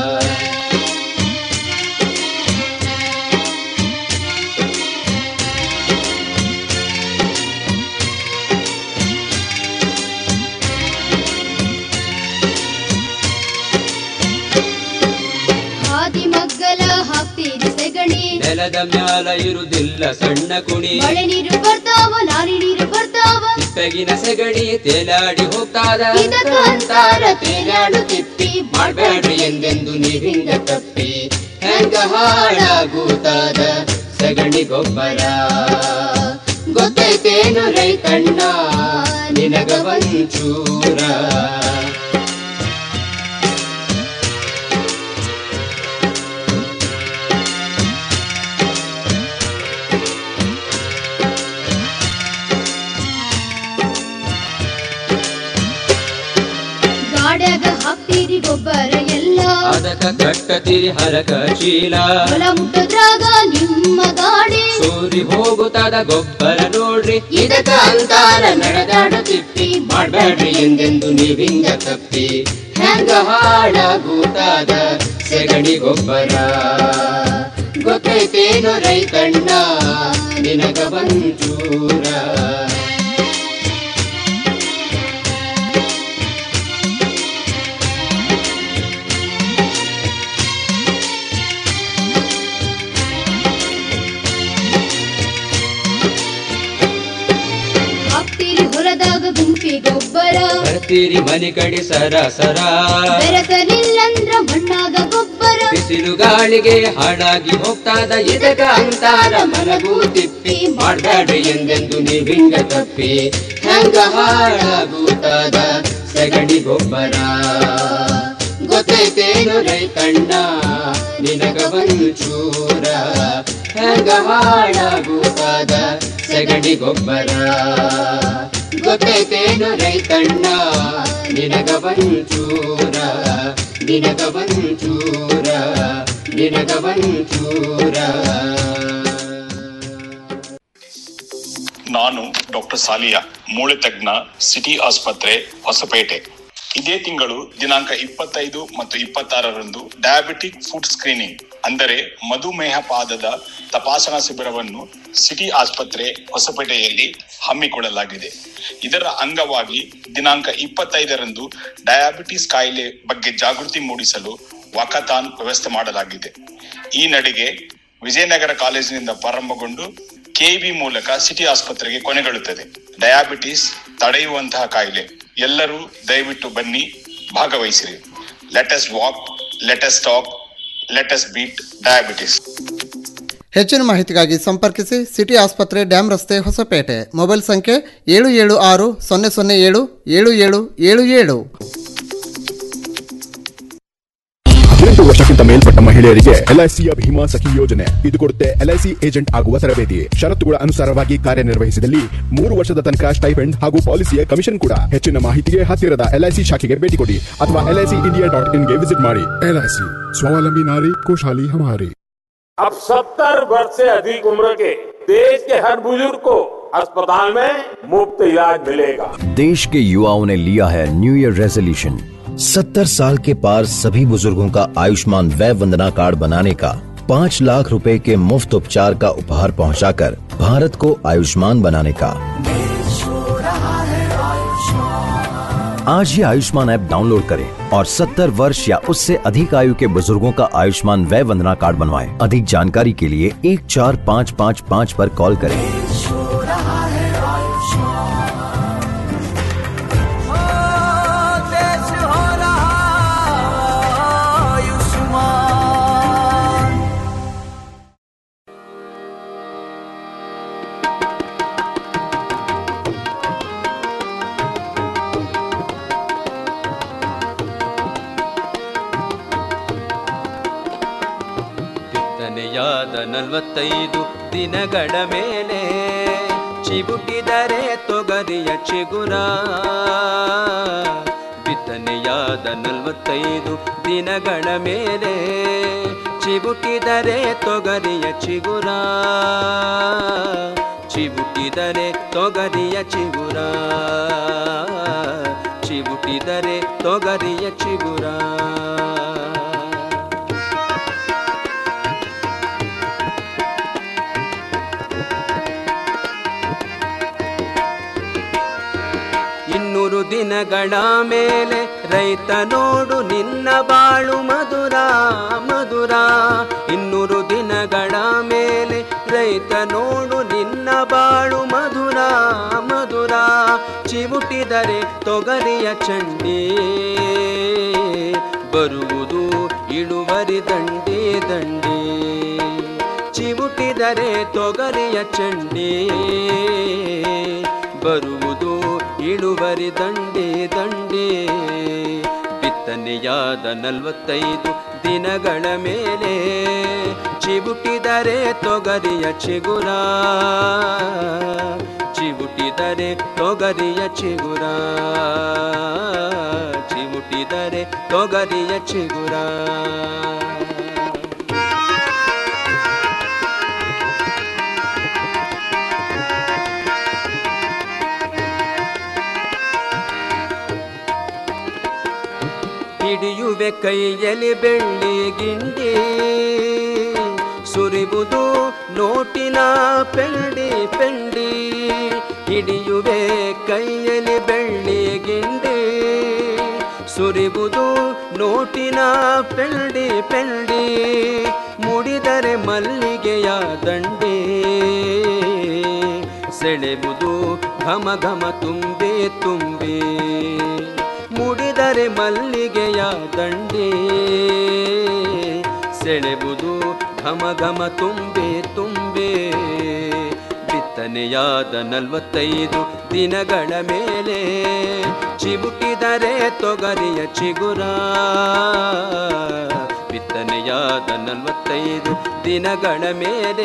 ಹಾದಿ ಮಗ್ಗಲ ಹಾಕ್ತೀರಿ ಸೆಗಣಿ ನೆಲದ ಮ್ಯಾಲ ಇರುದಿಲ್ಲ ಸಣ್ಣ ಕುಣಿ ಮಳೆ ನೀರು ಬರ್ತಾವ ನಾರಿ ನೀರು ಬರ್ತಾವ ಬೆಗಿನ ಸೆಗಡಿ ತೇಲಾಡಿ ಹೋಗ್ತಾದ ಇದಕ ಅಂತಾರ ತೇಲಾಡು ತಿಪ್ಪಿ ಮಾಡಬೇಡ್ರಿ ಎಂದೆಂದು ನೀವಿಂದ ತಪ್ಪಿ ಹೆಂಗ ಹಾಳಾಗುತ್ತಾದ ಸಗಣಿ ಗೊಬ್ಬರ ಗೊತ್ತೈತೇನು ರೈತಣ್ಣ ನಿನಗ ಒಂಚೂರ ಗಾಡ್ಯಾಗ ಹಾಕ್ತೀರಿ ಗೊಬ್ಬರ ಎಲ್ಲ ಅದಕ್ಕ ಕಟ್ಟತಿರಿ ಹರಕ ಚೀಲ ಹೊಲ ಮುಟ್ಟದ್ರಾಗ ನಿಮ್ಮ ಗಾಡಿ ಸೂರಿ ಹೋಗುತ್ತಾದ ಗೊಬ್ಬರ ನೋಡ್ರಿ ಇದಕ ಅಂತಾರ ನಡೆದಾಡು ತಿಪ್ಪಿ ಮಾಡಬೇಡ್ರಿ ಎಂದೆಂದು ನೀವಿಂದ ತಪ್ಪಿ ಹೆಂಗ ಹಾಳಾಗುತ್ತಾದ ಸೆಗಣಿ ಗೊಬ್ಬರ ಗೊತ್ತೈತೇನು ರೈತಣ್ಣ ನಿನಗ ಒಂಚೂರ ಹಾಕ್ತೀರಿ ಹೊಲದಾಗ ಗುಂಪಿ ಗೊಬ್ಬರ ಬರ್ತೀರಿ ಮನೆ ಕಡೆ ಸರ ಸರ ಬೆರತನಿಲ್ಲಂದ್ರ ಮಣ್ಣಾಗ ಗೊಬ್ಬರ ಬಿಸಿಲು ಗಾಳಿಗೆ ಹಾಳಾಗಿ ಹೋಗ್ತಾದ ಇದಕ್ಕ ಅಂತಾರ ಮಲಗು ತಿಪ್ಪಿ ಮಾಡಬೇಡ್ರಿ ಎಂದೆಂದು ನೀವಿಂಗ ತಪ್ಪಿ ಹೆಂಗ ಹಾಳಾಗುತ್ತಾದ ಸಗಣಿ ಗೊಬ್ಬರ ಗೊತ್ತೈತೇನು ರೈತಣ್ಣ ನಿನಗ ಒಂಚೂರ ಹೆಂಗ ಹಾಳಾಗುತ್ತಾದ ಸಗಣಿ ಗೊಬ್ಬರ ಗೊತ್ತೈತೇನು ರೈತಣ್ಣ ನಿನಗ ಒಂಚೂರ ನಿನಗ ಒಂಚೂರ ನಿನಗ ಒಂಚೂರ ನಾನು ಡಾಕ್ಟರ್ ಸಾಲಿಯಾ ಮೂಳೆ ತಜ್ಞ ಸಿಟಿ ಆಸ್ಪತ್ರೆ ಹೊಸಪೇಟೆ ಇದೇ ತಿಂಗಳು ದಿನಾಂಕ ಇಪ್ಪತ್ತೈದು ಮತ್ತು ಇಪ್ಪತ್ತಾರರಂದು ಡಯಾಬಿಟಿಕ್ ಫುಡ್ ಸ್ಕ್ರೀನಿಂಗ್ ಅಂದರೆ ಮಧುಮೇಹ ಪಾದದ ತಪಾಸಣಾ ಶಿಬಿರವನ್ನು ಸಿಟಿ ಆಸ್ಪತ್ರೆ ಹೊಸಪೇಟೆಯಲ್ಲಿ ಹಮ್ಮಿಕೊಳ್ಳಲಾಗಿದೆ ಇದರ ಅಂಗವಾಗಿ ದಿನಾಂಕ ಇಪ್ಪತ್ತೈದರಂದು ಡಯಾಬಿಟಿಸ್ ಕಾಯಿಲೆ ಬಗ್ಗೆ ಜಾಗೃತಿ ಮೂಡಿಸಲು ವಾಕಥಾನ್ ವ್ಯವಸ್ಥೆ ಮಾಡಲಾಗಿದೆ ಈ ನಡಿಗೆ ವಿಜಯನಗರ ಕಾಲೇಜಿನಿಂದ ಪ್ರಾರಂಭಗೊಂಡು ಕೆಬಿ ಮೂಲಕ ಸಿಟಿ ಆಸ್ಪತ್ರೆಗೆ ಕೊನೆಗೊಳ್ಳುತ್ತದೆ ಡಯಾಬಿಟಿಸ್ ತಡೆಯುವಂತಹ ಕಾಯಿಲೆ ಎಲ್ಲರೂ ದಯವಿಟ್ಟು ಬನ್ನಿ ಭಾಗವಹಿಸಿರಿ let's walk let's talk let's beat diabetes ಹೆಚ್ಚಿನ ಮಾಹಿತಿಗಾಗಿ ಸಂಪರ್ಕಿಸಿ ಸಿಟಿ ಆಸ್ಪತ್ರೆ ಡ್ಯಾಮ್ ರಸ್ತೆ ಹೊಸಪೇಟೆ ಮೊಬೈಲ್ ಸಂಖ್ಯೆ ಏಳು ಏಳು ಆರು ಸೊನ್ನೆ ಸೊನ್ನೆ ಏಳು ಏಳು ಏಳು ಏಳು ಏಳು ಹದಿನೆಂಟು ವರ್ಷಕ್ಕಿಂತ ಮೇಲ್ಪಟ್ಟ ಮಹಿಳೆಯರಿಗೆ ಎಲ್ಐಸಿಯ ಭೀಮಾ ಸಖಿ ಯೋಜನೆ ಇದು ಕೊಡುತ್ತೆ ಎಲ್ಐಸಿ ಏಜೆಂಟ್ ಆಗುವ ತರಬೇತಿ ಷರತ್ತುಗಳ ಅನುಸಾರವಾಗಿ ಕಾರ್ಯನಿರ್ವಹಿಸಿದಲ್ಲಿ ಮೂರು ವರ್ಷದ ತನಕ ಸ್ಟೈಪೆಂಡ್ ಹಾಗೂ ಪಾಲಿಸಿಯ ಕಮಿಷನ್ ಕೂಡ ಹೆಚ್ಚಿನ ಮಾಹಿತಿಗೆ ಹತ್ತಿರದ ಎಲ್ಐಸಿ ಶಾಖೆಗೆ ಭೇಟಿ ಕೊಡಿ ಅಥವಾ ಎಲ್ಐಸಿ ಇಂಡಿಯಾ ಡಾಟ್ ಇನ್ಗೆ ವಿಸಿಟ್ ಮಾಡಿ ಎಲ್ಐಸಿ ಸ್ವಾವಲಂಬಿ ನಾರಿ खुशहाली हमारी अब सत्तर वर्ष से अधिक उम्र के देश के हर बुजुर्ग को अस्पताल में मुफ्त इलाज मिलेगा देश के युवाओं ने लिया है न्यू ईयर रेजोल्यूशन सत्तर साल के पार सभी बुजुर्गों का आयुष्मान वय वंदना कार्ड बनाने का पाँच लाख रुपए के मुफ्त उपचार का उपहार पहुंचाकर भारत को आयुष्मान बनाने का आज ही आयुष्मान ऐप डाउनलोड करें और 70 वर्ष या उससे अधिक आयु के बुजुर्गों का आयुष्मान वय वंदना कार्ड बनवाएं। अधिक जानकारी के लिए एक चार पाँच पाँच पाँच पर कॉल करें ಬಿತ್ತನೆಯಾದ ನಲವತ್ತೈದು ದಿನಗಳ ಮೇಲೆ ಚಿಬುಟಿದರೆ ತೊಗರಿಯ ಚಿಗುರ ಬಿತ್ತನೆಯಾದ ನಲವತ್ತೈದು ದಿನಗಳ ಮೇಲೆ ಚಿಬುಟಿದರೆ ತೊಗರಿಯ ಚಿಗುರ ಚಿಬುಟಿದರೆ ತೊಗರಿಯ ಚಿಗುರ ಚಿಬುಟಿದರೆ ತೊಗರಿಯ ಚಿಗುರ ಇನ್ನೂರು ದಿನಗಳ ಮೇಲೆ ರೈತ ನೋಡು ನಿನ್ನ ಬಾಳು ಮಧುರ ಮಧುರ ಇನ್ನೂರು ದಿನಗಳ ಮೇಲೆ ರೈತ ನೋಡು ನಿನ್ನ ಬಾಳು ಮಧುರ ಮಧುರ ಚಿವುಟಿದರೆ ತೊಗರಿಯ ಚಂಡಿ ಬರುವುದು ಇಳುವರಿ ದಂಡಿ ದಂಡಿ ಚಿವುಟಿದರೆ ತೊಗರಿಯ ಚಂಡಿ ಬರುವುದು ಇಳುವರಿ ದಂಡಿ ದಂಡಿ ಬಿತ್ತನೆಯಾದ ನಲವತ್ತೈದು ದಿನಗಳ ಮೇಲೆ ಚಿಬುಟಿದರೆ ತೊಗರಿಯ ಚಿಗುರ ಚಿಬುಟಿದರೆ ತೊಗರಿಯ ಚಿಗುರ ಚಿಬುಟಿದರೆ ತೊಗರಿಯ ಚಿಗುರ ಹಿಡಿಯುವೆ ಕೈಯಲ್ಲಿ ಬೆಳ್ಳಿ ಗಿಂಡಿ ಸುರಿಬುದು ನೋಟಿನ ಪೆಂಡಿ ಪೆಂಡಿ ಹಿಡಿಯುವೆ ಕೈಯಲ್ಲಿ ಬೆಳ್ಳಿ ಗಿಂಡಿ ಸುರಿಬುದು ನೋಟಿನ ಪೆಂಡಿ ಪೆಂಡಿ ಮುಡಿದರೆ ಮಲ್ಲಿಗೆಯ ದಂಡಿ ಸೆಳೆಬುದು ಘಮ ಘಮ ತುಂಬಿ ತುಂಬಿ ಮುಡಿದರೆ ಮಲ್ಲಿಗೆಯ ದಂಡಿ ಸೆಳೆಬುದು ಘಮ ಘಮ ತುಂಬಿ ತುಂಬಿ ಬಿತ್ತನೆಯಾದ ನಲವತ್ತೈದು ದಿನಗಳ ಮೇಲೆ ಚಿಬುಕಿದರೆ ತೊಗರಿಯ ಚಿಗುರ ಬಿತ್ತನೆಯಾದ ನಲವತ್ತೈದು ದಿನಗಳ ಮೇಲೆ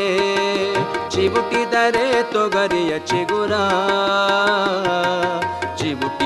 ಚಿಬುಟಿದರೆ ತೊಗರಿಯ ಚಿಗುರ ಚಿಬುಟಿ